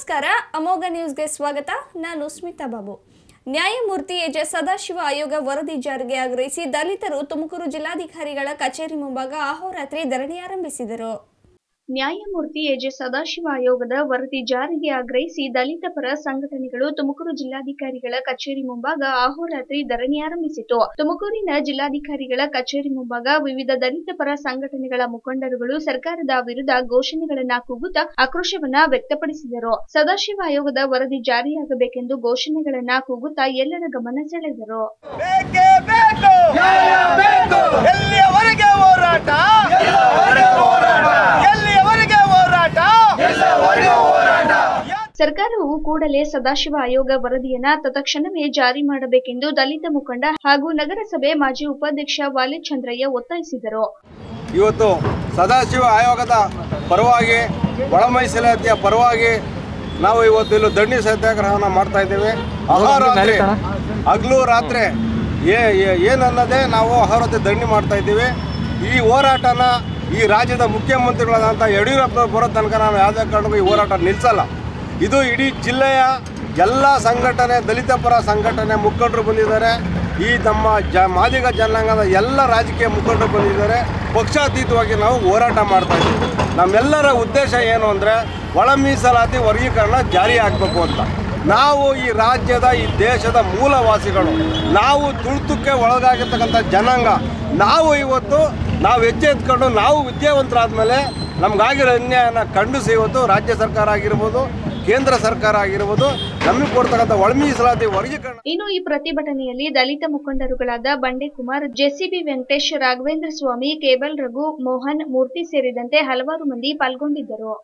ನಮಸ್ಕಾರ ಅಮೋಘ ನ್ಯೂಸ್ಗೆ ಸ್ವಾಗತ ನಾನು ಸ್ಮಿತಾ ಬಾಬು ನ್ಯಾಯಮೂರ್ತಿ ಎಜೆ ಸದಾಶಿವ ಆಯೋಗ ವರದಿ ಜಾರಿಗೆ ಆಗ್ರಹಿಸಿ ದಲಿತರು ತುಮಕೂರು ಜಿಲ್ಲಾಧಿಕಾರಿಗಳ ಕಚೇರಿ ಮುಂಭಾಗ ಅಹೋರಾತ್ರಿ ಧರಣಿ ಆರಂಭಿಸಿದರು ನ್ಯಾಯಮೂರ್ತಿ ಎಜೆ ಸದಾಶಿವ ಆಯೋಗದ ವರದಿ ಜಾರಿಗೆ ಆಗ್ರಹಿಸಿ ದಲಿತ ಪರ ಸಂಘಟನೆಗಳು ತುಮಕೂರು ಜಿಲ್ಲಾಧಿಕಾರಿಗಳ ಕಚೇರಿ ಮುಂಭಾಗ ಅಹೋರಾತ್ರಿ ಧರಣಿ ಆರಂಭಿಸಿತು ತುಮಕೂರಿನ ಜಿಲ್ಲಾಧಿಕಾರಿಗಳ ಕಚೇರಿ ಮುಂಭಾಗ ವಿವಿಧ ದಲಿತ ಪರ ಸಂಘಟನೆಗಳ ಮುಖಂಡರುಗಳು ಸರ್ಕಾರದ ವಿರುದ್ಧ ಘೋಷಣೆಗಳನ್ನ ಕೂಗುತ್ತಾ ಆಕ್ರೋಶವನ್ನ ವ್ಯಕ್ತಪಡಿಸಿದರು ಸದಾಶಿವ ಆಯೋಗದ ವರದಿ ಜಾರಿಯಾಗಬೇಕೆಂದು ಘೋಷಣೆಗಳನ್ನ ಕೂಗುತ್ತಾ ಎಲ್ಲರ ಗಮನ ಸೆಳೆದರು ಬೇಕೇ ಬೇಕು ಬೇಕು ಎಲ್ಲಿಯವರೆಗೆ ಹೋರಾಟ ಎಲ್ಲಿಯವರೆಗೆ ಹೋರಾಟ ಸರ್ಕಾರವು ಕೂಡಲೇ ಸದಾಶಿವ ಆಯೋಗ ವರದಿಯನ್ನ ತತ್ಕ್ಷಣವೇ ಜಾರಿ ಮಾಡಬೇಕೆಂದು ದಲಿತ ಮುಖಂಡ ಹಾಗೂ ನಗರಸಭೆ ಮಾಜಿ ಉಪಾಧ್ಯಕ್ಷ ವಾಲಿಚಂದ್ರಯ್ಯ ಒತ್ತಾಯಿಸಿದರು ಇವತ್ತು ಸದಾಶಿವ ಆಯೋಗದ ಪರವಾಗಿ ಒಳ ಮೀಸಲಾತಿಯ ಪರವಾಗಿ ನಾವು ಇವತ್ತು ಇಲ್ಲಿ ದಂಡಿ ಸತ್ಯಾಗ್ರಹವನ್ನು ಮಾಡ್ತಾ ಇದ್ದೇವೆ ಅಹೋರಾತ್ರಿ ಹಗಲು ರಾತ್ರಿ ಏ ಏ- ಏನನ್ನದೇ ನಾವು ಅಹೋರಾತ್ರಿ ದಂಡಿ ಮಾಡ್ತಾ ಇದ್ದೀವಿ ಈ ಹೋರಾಟನ ಈ ರಾಜ್ಯದ ಮುಖ್ಯಮಂತ್ರಿಗಳಾದಂಥ ಯಡಿಯೂರಪ್ಪ ಬರೋ ತನಕ ನಾವು ಯಾವುದೇ ಕಾರಣಕ್ಕೂ ಈ ಹೋರಾಟ ನಿಲ್ಲಿಸಲ್ಲ ಇದು ಇಡೀ ಜಿಲ್ಲೆಯ ಎಲ್ಲ ಸಂಘಟನೆ ದಲಿತ ಪರ ಸಂಘಟನೆ ಮುಖಂಡರು ಬಂದಿದ್ದಾರೆ ಈ ನಮ್ಮ ಜ ಮಾದಿಗ ಜನಾಂಗದ ಎಲ್ಲ ರಾಜಕೀಯ ಮುಖಂಡರು ಬಂದಿದ್ದಾರೆ ಪಕ್ಷಾತೀತವಾಗಿ ನಾವು ಹೋರಾಟ ಮಾಡ್ತಾ ಇದ್ದೀವಿ ನಮ್ಮೆಲ್ಲರ ಉದ್ದೇಶ ಏನು ಅಂದರೆ ಒಳ ಮೀಸಲಾತಿ ವರ್ಗೀಕರಣ ಜಾರಿ ಆಗಬೇಕು ಅಂತ ನಾವು ಈ ರಾಜ್ಯದ ಈ ದೇಶದ ಮೂಲವಾಸಿಗಳು ನಾವು ತುಳಿತಕ್ಕೆ ಒಳಗಾಗಿರ್ತಕ್ಕಂಥ ಜನಾಂಗ ನಾವು ಇವತ್ತು ನಾವು ಹೆಜ್ಜೆ ಎತ್ಕೊಂಡು ನಾವು ವಿದ್ಯಾವಂತರಾದ್ಮೇಲೆ ನಮಗಾಗಿರೋ ಅನ್ಯಾಯನ ಖಂಡಿಸಿ ಇವತ್ತು ರಾಜ್ಯ ಸರ್ಕಾರ ಆಗಿರ್ಬೋದು ಕೇಂದ್ರ ಸರ್ಕಾರ ಆಗಿರ್ಬೋದು ನಮಗೆ ಕೊಡ್ತಕ್ಕಂಥ ಒಳ ಮೀಸಲಾತಿ ವರ್ಗೀಕರಣ ಇನ್ನು ಈ ಪ್ರತಿಭಟನೆಯಲ್ಲಿ ದಲಿತ ಮುಖಂಡರುಗಳಾದ ಬಂಡೆಕುಮಾರ್ ಜೆಸಿಬಿ ವೆಂಕಟೇಶ್ ರಾಘವೇಂದ್ರ ಸ್ವಾಮಿ ಕೇಬಲ್ ರಘು ಮೋಹನ್ ಮೂರ್ತಿ ಸೇರಿದಂತೆ ಹಲವಾರು ಮಂದಿ ಪಾಲ್ಗೊಂಡಿದ್ದರು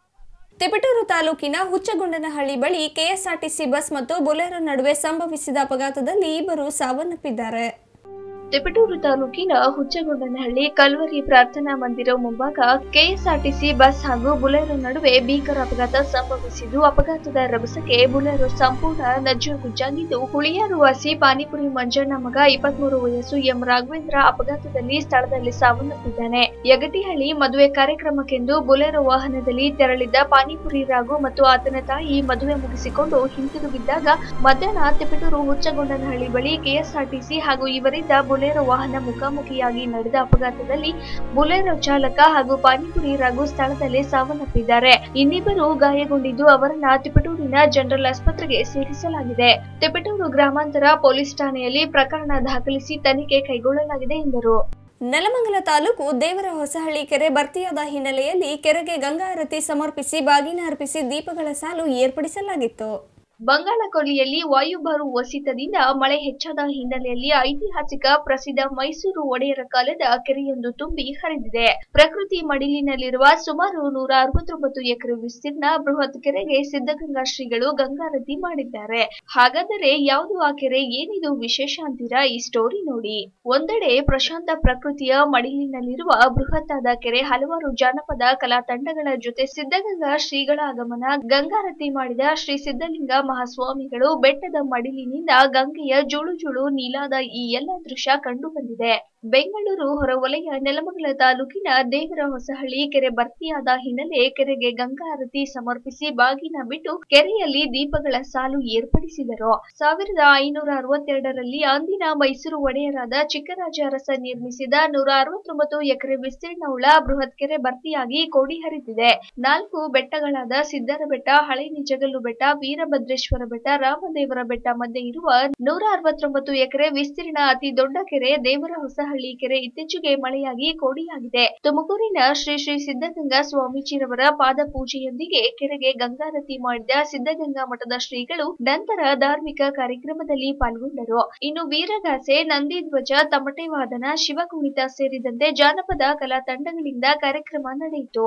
ತಿಪಟೂರು ತಾಲೂಕಿನ ಹುಚ್ಚಗೊಂಡನಹಳ್ಳಿ ಬಳಿ ಕೆಎಸ್ಆರ್ಟಿಸಿ ಬಸ್ ಮತ್ತು ಬೊಲೆರೋ ನಡುವೆ ಸಂಭವಿಸಿದ ಅಪಘಾತದಲ್ಲಿ ಇಬ್ಬರು ಸಾವನ್ನಪ್ಪಿದ್ದಾರೆ ತಿಪಟೂರು ತಾಲೂಕಿನ ಹುಚ್ಚಗೊಂಡನಹಳ್ಳಿ ಕಲ್ವರಿ ಪ್ರಾರ್ಥನಾ ಮಂದಿರ ಮುಂಭಾಗ ಕೆಎಸ್ಆರ್ಟಿಸಿ ಬಸ್ ಹಾಗೂ ಬುಲೆರೋ ನಡುವೆ ಭೀಕರ ಅಪಘಾತ ಸಂಭವಿಸಿದ್ದು ಅಪಘಾತದ ರಭಸಕ್ಕೆ ಬುಲೆರೋ ಸಂಪೂರ್ಣ ನಜ್ಜುಗುಜ್ಜಾಗಿದ್ದು ಹುಳಿಯಾರು ವಾಸಿ ಪಾನಿಪುರಿ ಮಂಜಣ್ಣ ಮಗ ಇಪ್ಪತ್ಮೂರು ವಯಸ್ಸು ಎಂ ರಾಘವೇಂದ್ರ ಅಪಘಾತದಲ್ಲಿ ಸ್ಥಳದಲ್ಲಿ ಸಾವನ್ನಪ್ಪಿದ್ದಾನೆ ಯಗಟಿಹಳ್ಳಿ ಮದುವೆ ಕಾರ್ಯಕ್ರಮಕ್ಕೆಂದು ಬುಲೆರೋ ವಾಹನದಲ್ಲಿ ತೆರಳಿದ್ದ ಪಾನಿಪುರಿ ರಾಘು ಮತ್ತು ಆತನ ತಾಯಿ ಮದುವೆ ಮುಗಿಸಿಕೊಂಡು ಹಿಂತಿರುಗಿದ್ದಾಗ ಮಧ್ಯಾಹ್ನ ತಿಪಟೂರು ಹುಚ್ಚಗೊಂಡನಹಳ್ಳಿ ಬಳಿ ಕೆಎಸ್ಆರ್ಟಿಸಿ ಹಾಗೂ ಇವರಿಂದ ಬುಲೆರೋ ವಾಹನ ಮುಖಾಮುಖಿಯಾಗಿ ನಡೆದ ಅಪಘಾತದಲ್ಲಿ ಬುಲೆರೋ ಚಾಲಕ ಹಾಗೂ ಪಾನಿಪುರಿ ರಾಘು ಸ್ಥಳದಲ್ಲೇ ಸಾವನ್ನಪ್ಪಿದ್ದಾರೆ ಇನ್ನಿಬ್ಬರು ಗಾಯಗೊಂಡಿದ್ದು ಅವರನ್ನ ತಿಪಟೂರಿನ ಜನರಲ್ ಆಸ್ಪತ್ರೆಗೆ ಸೇರಿಸಲಾಗಿದೆ ತಿಪಟೂರು ಗ್ರಾಮಾಂತರ ಪೊಲೀಸ್ ಠಾಣೆಯಲ್ಲಿ ಪ್ರಕರಣ ದಾಖಲಿಸಿ ತನಿಖೆ ಕೈಗೊಳ್ಳಲಾಗಿದೆ ಎಂದರು ನೆಲಮಂಗಲ ತಾಲೂಕು ದೇವರ ಹೊಸಹಳ್ಳಿ ಕೆರೆ ಭರ್ತಿಯಾದ ಹಿನ್ನೆಲೆಯಲ್ಲಿ ಕೆರೆಗೆ ಗಂಗಾರತಿ ಸಮರ್ಪಿಸಿ ಬಾಗಿನ ಅರ್ಪಿಸಿ ದೀಪಗಳ ಸಾಲು ಏರ್ಪಡಿಸಲಾಗಿತ್ತು ಬಂಗಾಳ ಕೊಲ್ಲಿಯಲ್ಲಿ ವಾಯುಭಾರು ಒಸಿತದಿಂದ ಮಳೆ ಹೆಚ್ಚಾದ ಹಿನ್ನೆಲೆಯಲ್ಲಿ ಐತಿಹಾಸಿಕ ಪ್ರಸಿದ್ಧ ಮೈಸೂರು ಒಡೆಯರ ಕಾಲದ ಕೆರೆಯೊಂದು ತುಂಬಿ ಹರಿದಿದೆ ಪ್ರಕೃತಿ ಮಡಿಲಿನಲ್ಲಿರುವ ಸುಮಾರು ನೂರ ಅರವತ್ತೊಂಬತ್ತು ಎಕರೆ ವಿಸ್ತೀರ್ಣ ಬೃಹತ್ ಕೆರೆಗೆ ಸಿದ್ಧಗಂಗಾ ಶ್ರೀಗಳು ಗಂಗಾರತಿ ಮಾಡಿದ್ದಾರೆ ಹಾಗಾದರೆ ಯಾವುದು ಆ ಕೆರೆ ಏನಿದು ವಿಶೇಷ ಅಂತೀರಾ ಈ ಸ್ಟೋರಿ ನೋಡಿ ಒಂದೆಡೆ ಪ್ರಶಾಂತ ಪ್ರಕೃತಿಯ ಮಡಿಲಿನಲ್ಲಿರುವ ಬೃಹತ್ತಾದ ಕೆರೆ ಹಲವಾರು ಜಾನಪದ ಕಲಾ ತಂಡಗಳ ಜೊತೆ ಸಿದ್ಧಗಂಗಾ ಶ್ರೀಗಳ ಆಗಮನ ಗಂಗಾರತಿ ಮಾಡಿದ ಶ್ರೀ ಸಿದ್ಧಲಿಂಗ ಮಹಾಸ್ವಾಮಿಗಳು ಬೆಟ್ಟದ ಮಡಿಲಿನಿಂದ ಗಂಗೆಯ ಜುಳು ಜುಳು ನೀಲಾದ ಈ ಎಲ್ಲ ದೃಶ್ಯ ಕಂಡು ಬಂದಿದೆ ಬೆಂಗಳೂರು ಹೊರವಲಯ ನೆಲಮಂಗಲ ತಾಲೂಕಿನ ದೇವರ ಹೊಸಹಳ್ಳಿ ಕೆರೆ ಭರ್ತಿಯಾದ ಹಿನ್ನೆಲೆ ಕೆರೆಗೆ ಗಂಗಾ ಆರತಿ ಸಮರ್ಪಿಸಿ ಬಾಗಿನ ಬಿಟ್ಟು ಕೆರೆಯಲ್ಲಿ ದೀಪಗಳ ಸಾಲು ಏರ್ಪಡಿಸಿದರು ಸಾವಿರದ ಐನೂರ ಅರವತ್ತೆರಡರಲ್ಲಿ ಅಂದಿನ ಮೈಸೂರು ಒಡೆಯರಾದ ಚಿಕ್ಕರಾಜ ಅರಸ ನಿರ್ಮಿಸಿದ ನೂರ ಅರವತ್ತೊಂಬತ್ತು ಎಕರೆ ವಿಸ್ತೀರ್ಣವುಳ್ಳ ಬೃಹತ್ ಕೆರೆ ಭರ್ತಿಯಾಗಿ ಕೋಡಿ ಹರಿದಿದೆ ನಾಲ್ಕು ಬೆಟ್ಟಗಳಾದ ಸಿದ್ದರ ಬೆಟ್ಟ ಹಳೆ ನಿಜಗಲ್ಲು ಬೆಟ್ಟ ವೀರಭದ್ರೇಶ್ವರ ಬೆಟ್ಟ ರಾಮದೇವರ ಬೆಟ್ಟ ಮಧ್ಯೆ ಇರುವ ನೂರ ಅರವತ್ತೊಂಬತ್ತು ಎಕರೆ ವಿಸ್ತೀರ್ಣ ಅತಿ ದೊಡ್ಡ ಕೆರೆ ದೇವರ ಹೊಸಹಳ್ಳಿ ಕೆರೆ ಇತ್ತೀಚೆಗೆ ಮಳೆಯಾಗಿ ಕೋಡಿಯಾಗಿದೆ ತುಮಕೂರಿನ ಶ್ರೀ ಶ್ರೀ ಸಿದ್ಧಗಂಗಾ ಸ್ವಾಮೀಜಿರವರ ಪಾದ ಪೂಜೆಯೊಂದಿಗೆ ಕೆರೆಗೆ ಗಂಗಾರತಿ ಮಾಡಿದ ಸಿದ್ಧಗಂಗಾ ಮಠದ ಶ್ರೀಗಳು ನಂತರ ಧಾರ್ಮಿಕ ಕಾರ್ಯಕ್ರಮದಲ್ಲಿ ಪಾಲ್ಗೊಂಡರು ಇನ್ನು ವೀರಗಾಸೆ ನಂದಿಧ್ವಜ ತಮಟೆ ವಾದನ ಶಿವಕುಣಿತ ಸೇರಿದಂತೆ ಜಾನಪದ ಕಲಾ ತಂಡಗಳಿಂದ ಕಾರ್ಯಕ್ರಮ ನಡೆಯಿತು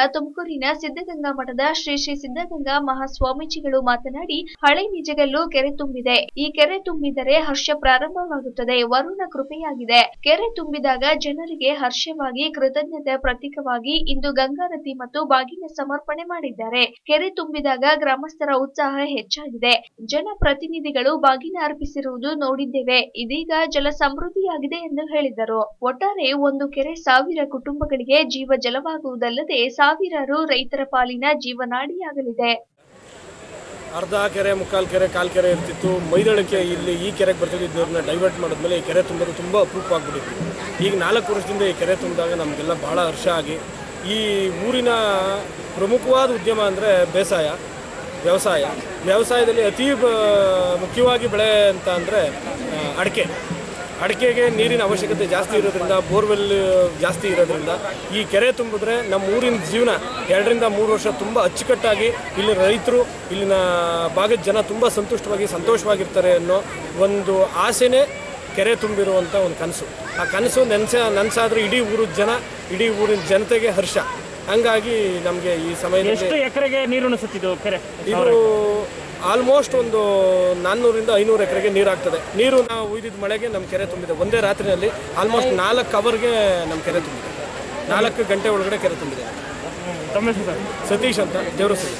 ತುಮಕೂರಿನ ಸಿದ್ಧಗಂಗಾ ಮಠದ ಶ್ರೀ ಶ್ರೀ ಸಿದ್ಧಗಂಗಾ ಮಹಾಸ್ವಾಮೀಜಿಗಳು ಮಾತನಾಡಿ ಹಳೆ ನಿಜಗಲ್ಲು ಕೆರೆ ತುಂಬಿದೆ ಈ ಕೆರೆ ತುಂಬಿದರೆ ಹರ್ಷ ಪ್ರಾರಂಭವಾಗುತ್ತದೆ ವರುಣ ಕೃಪೆಯಾಗಿದೆ ಕೆರೆ ತುಂಬಿದಾಗ ಜನರಿಗೆ ಹರ್ಷವಾಗಿ ಕೃತಜ್ಞತೆ ಪ್ರತೀಕವಾಗಿ ಇಂದು ಗಂಗಾರತಿ ಮತ್ತು ಬಾಗಿನ ಸಮರ್ಪಣೆ ಮಾಡಿದ್ದಾರೆ ಕೆರೆ ತುಂಬಿದಾಗ ಗ್ರಾಮಸ್ಥರ ಉತ್ಸಾಹ ಹೆಚ್ಚಾಗಿದೆ ಜನಪ್ರತಿನಿಧಿಗಳು ಬಾಗಿನ ಅರ್ಪಿಸಿರುವುದು ನೋಡಿದ್ದೇವೆ ಇದೀಗ ಜಲ ಸಮೃದ್ಧಿಯಾಗಿದೆ ಎಂದು ಹೇಳಿದರು ಒಟ್ಟಾರೆ ಒಂದು ಕೆರೆ ಸಾವಿರ ಕುಟುಂಬಗಳಿಗೆ ಜೀವ ಜಲವಾಗುವುದಲ್ಲದೆ ಸಾವಿರಾರು ರೈತರ ಪಾಲಿನ ಜೀವನಾಡಿಯಾಗಲಿದೆ ಅರ್ಧ ಕೆರೆ ಮುಕ್ಕಾಲು ಕೆರೆ ಕಾಲು ಕೆರೆ ಇರ್ತಿತ್ತು ಮೈದಳಕ್ಕೆ ಇಲ್ಲಿ ಈ ಕೆರೆಗೆ ಬರ್ತಿದ್ದವ್ರನ್ನ ಡೈವರ್ಟ್ ಮಾಡಿದ್ಮೇಲೆ ಈ ಕೆರೆ ತುಂಬೋದು ತುಂಬ ಅಪರೂಪ ಆಗ್ಬಿಟ್ಟಿತ್ತು ಈಗ ನಾಲ್ಕು ವರ್ಷದಿಂದ ಈ ಕೆರೆ ತುಂಬಿದಾಗ ನಮಗೆಲ್ಲ ಭಾಳ ಹರ್ಷ ಆಗಿ ಈ ಊರಿನ ಪ್ರಮುಖವಾದ ಉದ್ಯಮ ಅಂದರೆ ಬೇಸಾಯ ವ್ಯವಸಾಯ ವ್ಯವಸಾಯದಲ್ಲಿ ಅತಿ ಬ- ಮುಖ್ಯವಾಗಿ ಬೆಳೆ ಅಂತ ಅಂದರೆ ಅಡಿಕೆ ಅಡಿಕೆಗೆ ನೀರಿನ ಅವಶ್ಯಕತೆ ಜಾಸ್ತಿ ಇರೋದ್ರಿಂದ ಬೋರ್ವೆಲ್ ಜಾಸ್ತಿ ಇರೋದ್ರಿಂದ ಈ ಕೆರೆ ತುಂಬಿದ್ರೆ ನಮ್ಮ ಊರಿನ ಜೀವನ ಎರಡರಿಂದ ಮೂರು ವರ್ಷ ತುಂಬ ಅಚ್ಚುಕಟ್ಟಾಗಿ ಇಲ್ಲಿನ ರೈತರು ಇಲ್ಲಿನ ಭಾಗದ ಜನ ತುಂಬ ಸಂತುಷ್ಟವಾಗಿ ಸಂತೋಷವಾಗಿರ್ತಾರೆ ಅನ್ನೋ ಒಂದು ಆಸೆನೇ ಕೆರೆ ತುಂಬಿರುವಂಥ ಒಂದು ಕನಸು ಆ ಕನಸು ನೆನೆಸ ನನಸಾದ್ರೆ ಇಡೀ ಊರಿನ ಜನ ಇಡೀ ಊರಿನ ಜನತೆಗೆ ಹರ್ಷ ಹಂಗಾಗಿ ನಮಗೆ ಈ ಸಮಯದಲ್ಲಿ ಎಷ್ಟು ಎಕರೆಗೆ ನೀರು ಉಣಿಸುತ್ತಿದ್ದು ಕೆರೆ ಇದು ಆಲ್ಮೋಸ್ಟ್ ಒಂದು ನಾನ್ನೂರಿಂದ ಐನೂರು ಎಕರೆಗೆ ನೀರಾಗ್ತದೆ ನೀರು ನಾವು ಉಯ್ದಿದ್ದ ಮಳೆಗೆ ನಮ್ಮ ಕೆರೆ ತುಂಬಿದೆ ಒಂದೇ ರಾತ್ರಿಯಲ್ಲಿ ಆಲ್ಮೋಸ್ಟ್ ನಾಲ್ಕು ಅವರ್ಗೆ ನಮ್ಮ ಕೆರೆ ತುಂಬಿದೆ ನಾಲ್ಕು ಗಂಟೆ ಒಳಗಡೆ ಕೆರೆ ತುಂಬಿದೆ ತಮ್ಮ ಹೆಸರು ಸರ್ ಸತೀಶ್ ಅಂತ ದೇವರ ಸತೀಶ್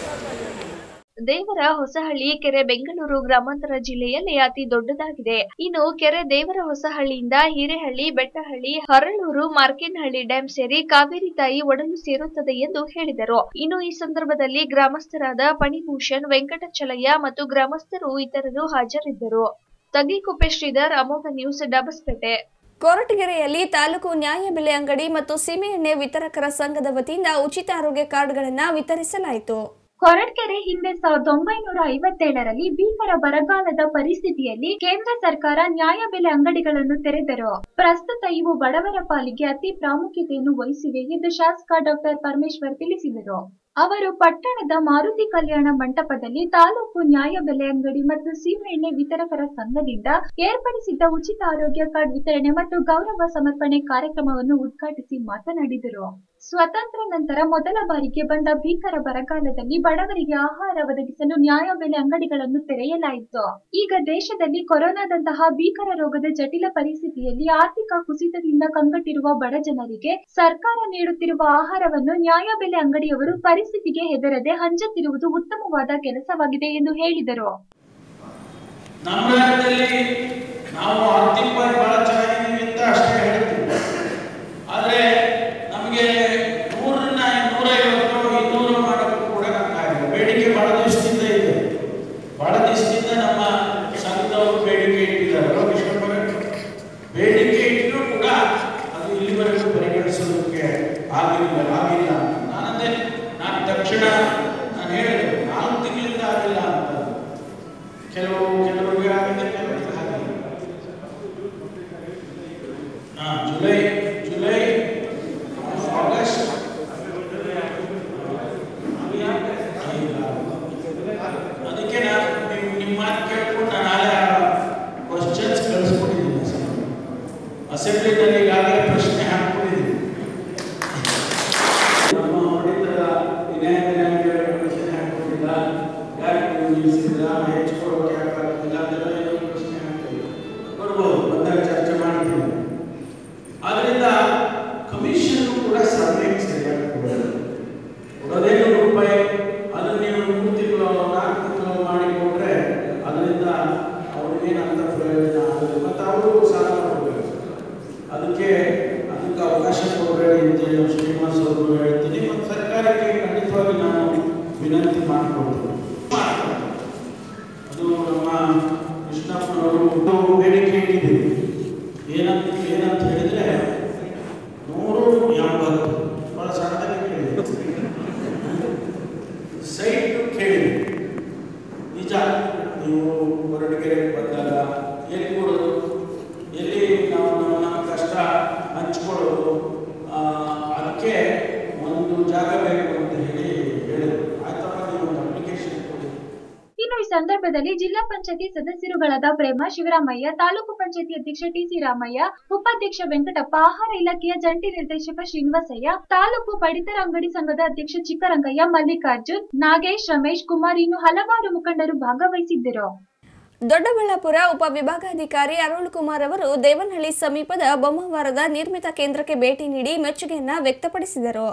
ದೇವರ ಹೊಸಹಳ್ಳಿ ಕೆರೆ ಬೆಂಗಳೂರು ಗ್ರಾಮಾಂತರ ಜಿಲ್ಲೆಯಲ್ಲಿ ಅತಿ ದೊಡ್ಡದಾಗಿದೆ ಇನ್ನು ಕೆರೆ ದೇವರ ಹೊಸಹಳ್ಳಿಯಿಂದ ಹಿರೇಹಳ್ಳಿ ಬೆಟ್ಟಹಳ್ಳಿ ಹರಳೂರು ಮಾರ್ಕೇನಹಳ್ಳಿ ಡ್ಯಾಂ ಸೇರಿ ಕಾವೇರಿ ತಾಯಿ ಒಡಲು ಸೇರುತ್ತದೆ ಎಂದು ಹೇಳಿದರು ಇನ್ನು ಈ ಸಂದರ್ಭದಲ್ಲಿ ಗ್ರಾಮಸ್ಥರಾದ ಪಣಿಭೂಷಣ್ ವೆಂಕಟಚಲಯ್ಯ ಮತ್ತು ಗ್ರಾಮಸ್ಥರು ಇತರರು ಹಾಜರಿದ್ದರು ತಗ್ಗಿಕುಪ್ಪೆ ಶ್ರೀಧರ್ ಅಮೋಘ ನ್ಯೂಸ್ ಡಬಸ್ಪೇಟೆ ಕೊರಟಗೆರೆಯಲ್ಲಿ ತಾಲೂಕು ನ್ಯಾಯಬೆಲೆ ಅಂಗಡಿ ಮತ್ತು ಸೀಮೆಎಣ್ಣೆ ವಿತರಕರ ಸಂಘದ ವತಿಯಿಂದ ಉಚಿತ ಆರೋಗ್ಯ ಕಾರ್ಡ್ಗಳನ್ನು ವಿತರಿಸಲಾಯಿತು ಹೊರಡ್ಕೆರೆ ಹಿಂದೆ ಸಾವಿರದ ಒಂಬೈನೂರ ಐವತ್ತೇಳರಲ್ಲಿ ಭೀಕರ ಬರಗಾಲದ ಪರಿಸ್ಥಿತಿಯಲ್ಲಿ ಕೇಂದ್ರ ಸರ್ಕಾರ ನ್ಯಾಯಬೆಲೆ ಅಂಗಡಿಗಳನ್ನು ತೆರೆದರು ಪ್ರಸ್ತುತ ಇವು ಬಡವರ ಪಾಲಿಗೆ ಅತಿ ಪ್ರಾಮುಖ್ಯತೆಯನ್ನು ವಹಿಸಿವೆ ಎಂದು ಶಾಸಕ ಡಾಕ್ಟರ್ ಪರಮೇಶ್ವರ್ ತಿಳಿಸಿದರು ಅವರು ಪಟ್ಟಣದ ಮಾರುತಿ ಕಲ್ಯಾಣ ಮಂಟಪದಲ್ಲಿ ತಾಲೂಕು ನ್ಯಾಯಬೆಲೆ ಅಂಗಡಿ ಮತ್ತು ಸೀಮೆಎಣ್ಣೆ ವಿತರಕರ ಸಂಘದಿಂದ ಏರ್ಪಡಿಸಿದ್ದ ಉಚಿತ ಆರೋಗ್ಯ ಕಾರ್ಡ್ ವಿತರಣೆ ಮತ್ತು ಗೌರವ ಸಮರ್ಪಣೆ ಕಾರ್ಯಕ್ರಮವನ್ನು ಉದ್ಘಾಟಿಸಿ ಮಾತನಾಡಿದರು ಸ್ವತಂತ್ರ ನಂತರ ಮೊದಲ ಬಾರಿಗೆ ಬಂದ ಭೀಕರ ಬರಗಾಲದಲ್ಲಿ ಬಡವರಿಗೆ ಆಹಾರ ಒದಗಿಸಲು ನ್ಯಾಯಬೆಲೆ ಅಂಗಡಿಗಳನ್ನು ತೆರೆಯಲಾಯಿತು ಈಗ ದೇಶದಲ್ಲಿ ಕೊರೋನಾದಂತಹ ಭೀಕರ ರೋಗದ ಜಟಿಲ ಪರಿಸ್ಥಿತಿಯಲ್ಲಿ ಆರ್ಥಿಕ ಕುಸಿತದಿಂದ ಕಂಗೆಟ್ಟಿರುವ ಬಡ ಜನರಿಗೆ ಸರ್ಕಾರ ನೀಡುತ್ತಿರುವ ಆಹಾರವನ್ನು ನ್ಯಾಯಬೆಲೆ ಅಂಗಡಿಯವರು ಪರಿಸ್ಥಿತಿಗೆ ಹೆದರದೆ ಹಂಚುತ್ತಿರುವುದು ಉತ್ತಮವಾದ ಕೆಲಸವಾಗಿದೆ ಎಂದು ಹೇಳಿದರು ನಮ್ಮ ರಾಜ್ಯದಲ್ಲಿ ನಾವು ಆರ್ಥಿಕವಾಗಿ ಬಹಳ ಚೆನ್ನಾಗಿದ್ದೀವಿ ಅಂತ ಅಷ್ಟೇ ಹೇಳ್ತೀವಿ ಆದರೆ ನಮಗೆ ನೂರನ್ನ ನೂರೈವತ್ತು ಇನ್ನೂರು ಮಾಡೋಕ್ಕೂ ಕೂಡ ನಮ್ಗಾಗಿಲ್ಲ ಬೇಡಿಕೆ ಬಹಳ ದಿವಸದಿಂದ ಇದೆ ಬಹಳ ದಿವಸದಿಂದ ನಮ್ಮ ಸಂಘದವರು ಬೇಡಿಕೆ ಇಟ್ಟಿದ್ದಾರೆ ಅಲ್ವಾ ಕೃಷ್ಣಪ್ಪರೇ? ಬೇಡಿಕೆ ಇಟ್ಟರೂ ಕೂಡ ಅದು ಇಲ್ಲಿವರೆಗೂ ಪರಿಗಣಿಸೋದಕ್ಕೆ ಆಗಿಲ್ಲ ಆಗಿಲ್ಲ ನಾನಂದೆ ನಾನು ತಕ್ಷಣ ನಾನು ಹೇಳಿದೆ ನಾಲ್ಕು ತಿಂಗಳಿಂದ ಆಗಿಲ್ಲ ಅಂತ ಕೆಲವು ಕೆಲವರಿಗೆ ಆಗಿದೆ ಕೆಲವರಿಗೆ ಆಗಿಲ್ಲ ಹಾ ಜುಲೈ ಜುಲೈ ಆಗಸ್ಟ್ ಅದಕ್ಕೆ ನಾನು ನೀವು ನಿಮ್ಮ ಮಾತು ಕೇಳ್ಕೊಂಡು ನಾನು ನಾಳೆ ಕ್ವಶನ್ಸ್ ಕಳಿಸ್ಕೊಟ್ಟಿದ್ದೀನಿ ಅಸೆಂಬ್ಲಿನಲ್ಲಿ ಈಗಾಗಲೇ ಪ್ರಶ್ನೆ ಹಾಕ್ಕೊಂಡಿದ್ದೀನಿ ನಮ್ಮ ಹೊಡಿತದ ವಿನಾಯಕರ ಪ್ರಶ್ನೆ ಹಾಕ್ಕೊಂಡಿಲ್ಲ ಯಾಕೆ ನೀವು ನಿಲ್ಲಿಸಿದ್ರ ಹೆಚ್ಚು ಕೊಡೋಕೆ ಯಾಕಾಗ್ತಿಲ್ಲ ಅದೆಲ್ಲ ಏನೋ ಪ್ರಶ್ನೆ ಹಾಕ್ತೀವಿ ಬರ್ಬೋದು ಬಂದಾಗ ಚರ್ಚೆ ಮಾಡ್ತೀವಿ ಆದ್ರಿಂದ ಕಮಿಷನ್ ಕೂಡ ಸಮಯಕ್ಕೆ ಸರಿಯಾಗಿ ಕೊಡೋದು ಕೊಡೋದೇ ನೂರು ರೂಪಾಯಿ ಅದನ್ನ ನೀವು ಮೂರು ತಿಂಗಳು ನಾಲ್ಕು ತಿಂಗಳು ಮಾಡಿ ಕೊಟ್ರೆ ಅದರಿಂದ ಅವ್ರಿಗೇನಂತ ಪ್ರಯೋಜನ ಆಗೋದು ಮತ್ತು ಅವರು ಸಾಲ ಮಾಡಬೇಕು ಅದಕ್ಕೆ ಅದಕ್ಕೆ ಅವಕಾಶ ಕೊಡಬೇಡಿ ಅಂತೇಳಿ ನಾವು ಶ್ರೀನಿವಾಸ್ ಅವರು ಹೇಳ್ತೀನಿ ಮತ್ತು ಸರ್ಕಾರಕ್ಕೆ ಖಂಡಿತವಾಗಿ ನಾನು ವಿನಂತಿ ಮಾಡಿಕೊಡ್ತೀನಿ ಅದು ನಮ್ಮ ಕೃಷ್ಣಪ್ಪನವರು ಒಂದು ಬೇಡಿಕೆ ಇಟ್ಟಿದ್ದೀವಿ ಏನಂತ ಏನಂತ ಹೇಳಿದ್ರೆ ನೂರು ಎಂಬತ್ತು ಬಹಳ ಸಣ್ಣದಾಗಿ ಕೇಳಿದೆ ಸೈಟ್ ಕೇಳಿ ನಿಜ ನೀವು ಹೊರಟಗೆರೆಗೆ ಬಂದಾಗ ಎಲ್ಲಿ ಕೊಡೋದು ಎಲ್ಲಿ ನಾವು ನಮ್ಮ ನಮ್ಮ ಕಷ್ಟ ಹಂಚ್ಕೊಳ್ಳೋದು ಆ, ಅದಕ್ಕೆ ಒಂದು ಜಾಗ ಬೇಕು ಅಂತ ಹೇಳಿ ಹೇಳಿದ್ರು ಆಯ್ತಪ್ಪ ನೀವು ಒಂದು ಅಪ್ಲಿಕೇಶನ್ ಕೊಡಿ ಇನ್ನು ಈ ಸಂದರ್ಭದಲ್ಲಿ ಜಿಲ್ಲಾ ಪಂಚಾಯತಿ ಸದಸ್ಯರುಗಳಾದ ಪ್ರೇಮ ಶಿವರಾಮಯ್ಯ ತಾಲೂಕು ಪಂಚಾಯತಿ ಅಧ್ಯಕ್ಷ ಟಿಸಿ ರಾಮಯ್ಯ ಉಪಾಧ್ಯಕ್ಷ ವೆಂಕಟಪ್ಪ ಆಹಾರ ಇಲಾಖೆಯ ಜಂಟಿ ನಿರ್ದೇಶಕ ಶ್ರೀನಿವಾಸಯ್ಯ ತಾಲೂಕು ಪಡಿತರ ಅಂಗಡಿ ಸಂಘದ ಅಧ್ಯಕ್ಷ ಚಿಕ್ಕರಂಗಯ್ಯ ಮಲ್ಲಿಕಾರ್ಜುನ್ ನಾಗೇಶ್ ರಮೇಶ್ ಕುಮಾರ್ ಇನ್ನು ಹಲವಾರು ಮುಖಂಡರು ಭಾಗವಹಿಸಿದ್ದರು ದೊಡ್ಡಬಳ್ಳಾಪುರ ಉಪವಿಭಾಗಾಧಿಕಾರಿ ಅರುಳ್ ಕುಮಾರ್ ಅವರು ದೇವನಹಳ್ಳಿ ಸಮೀಪದ ಬೊಮ್ಮವಾರದ ನಿರ್ಮಿತ ಕೇಂದ್ರಕ್ಕೆ ಭೇಟಿ ನೀಡಿ ಮೆಚ್ಚುಗೆಯನ್ನ ವ್ಯಕ್ತಪಡಿಸಿದರು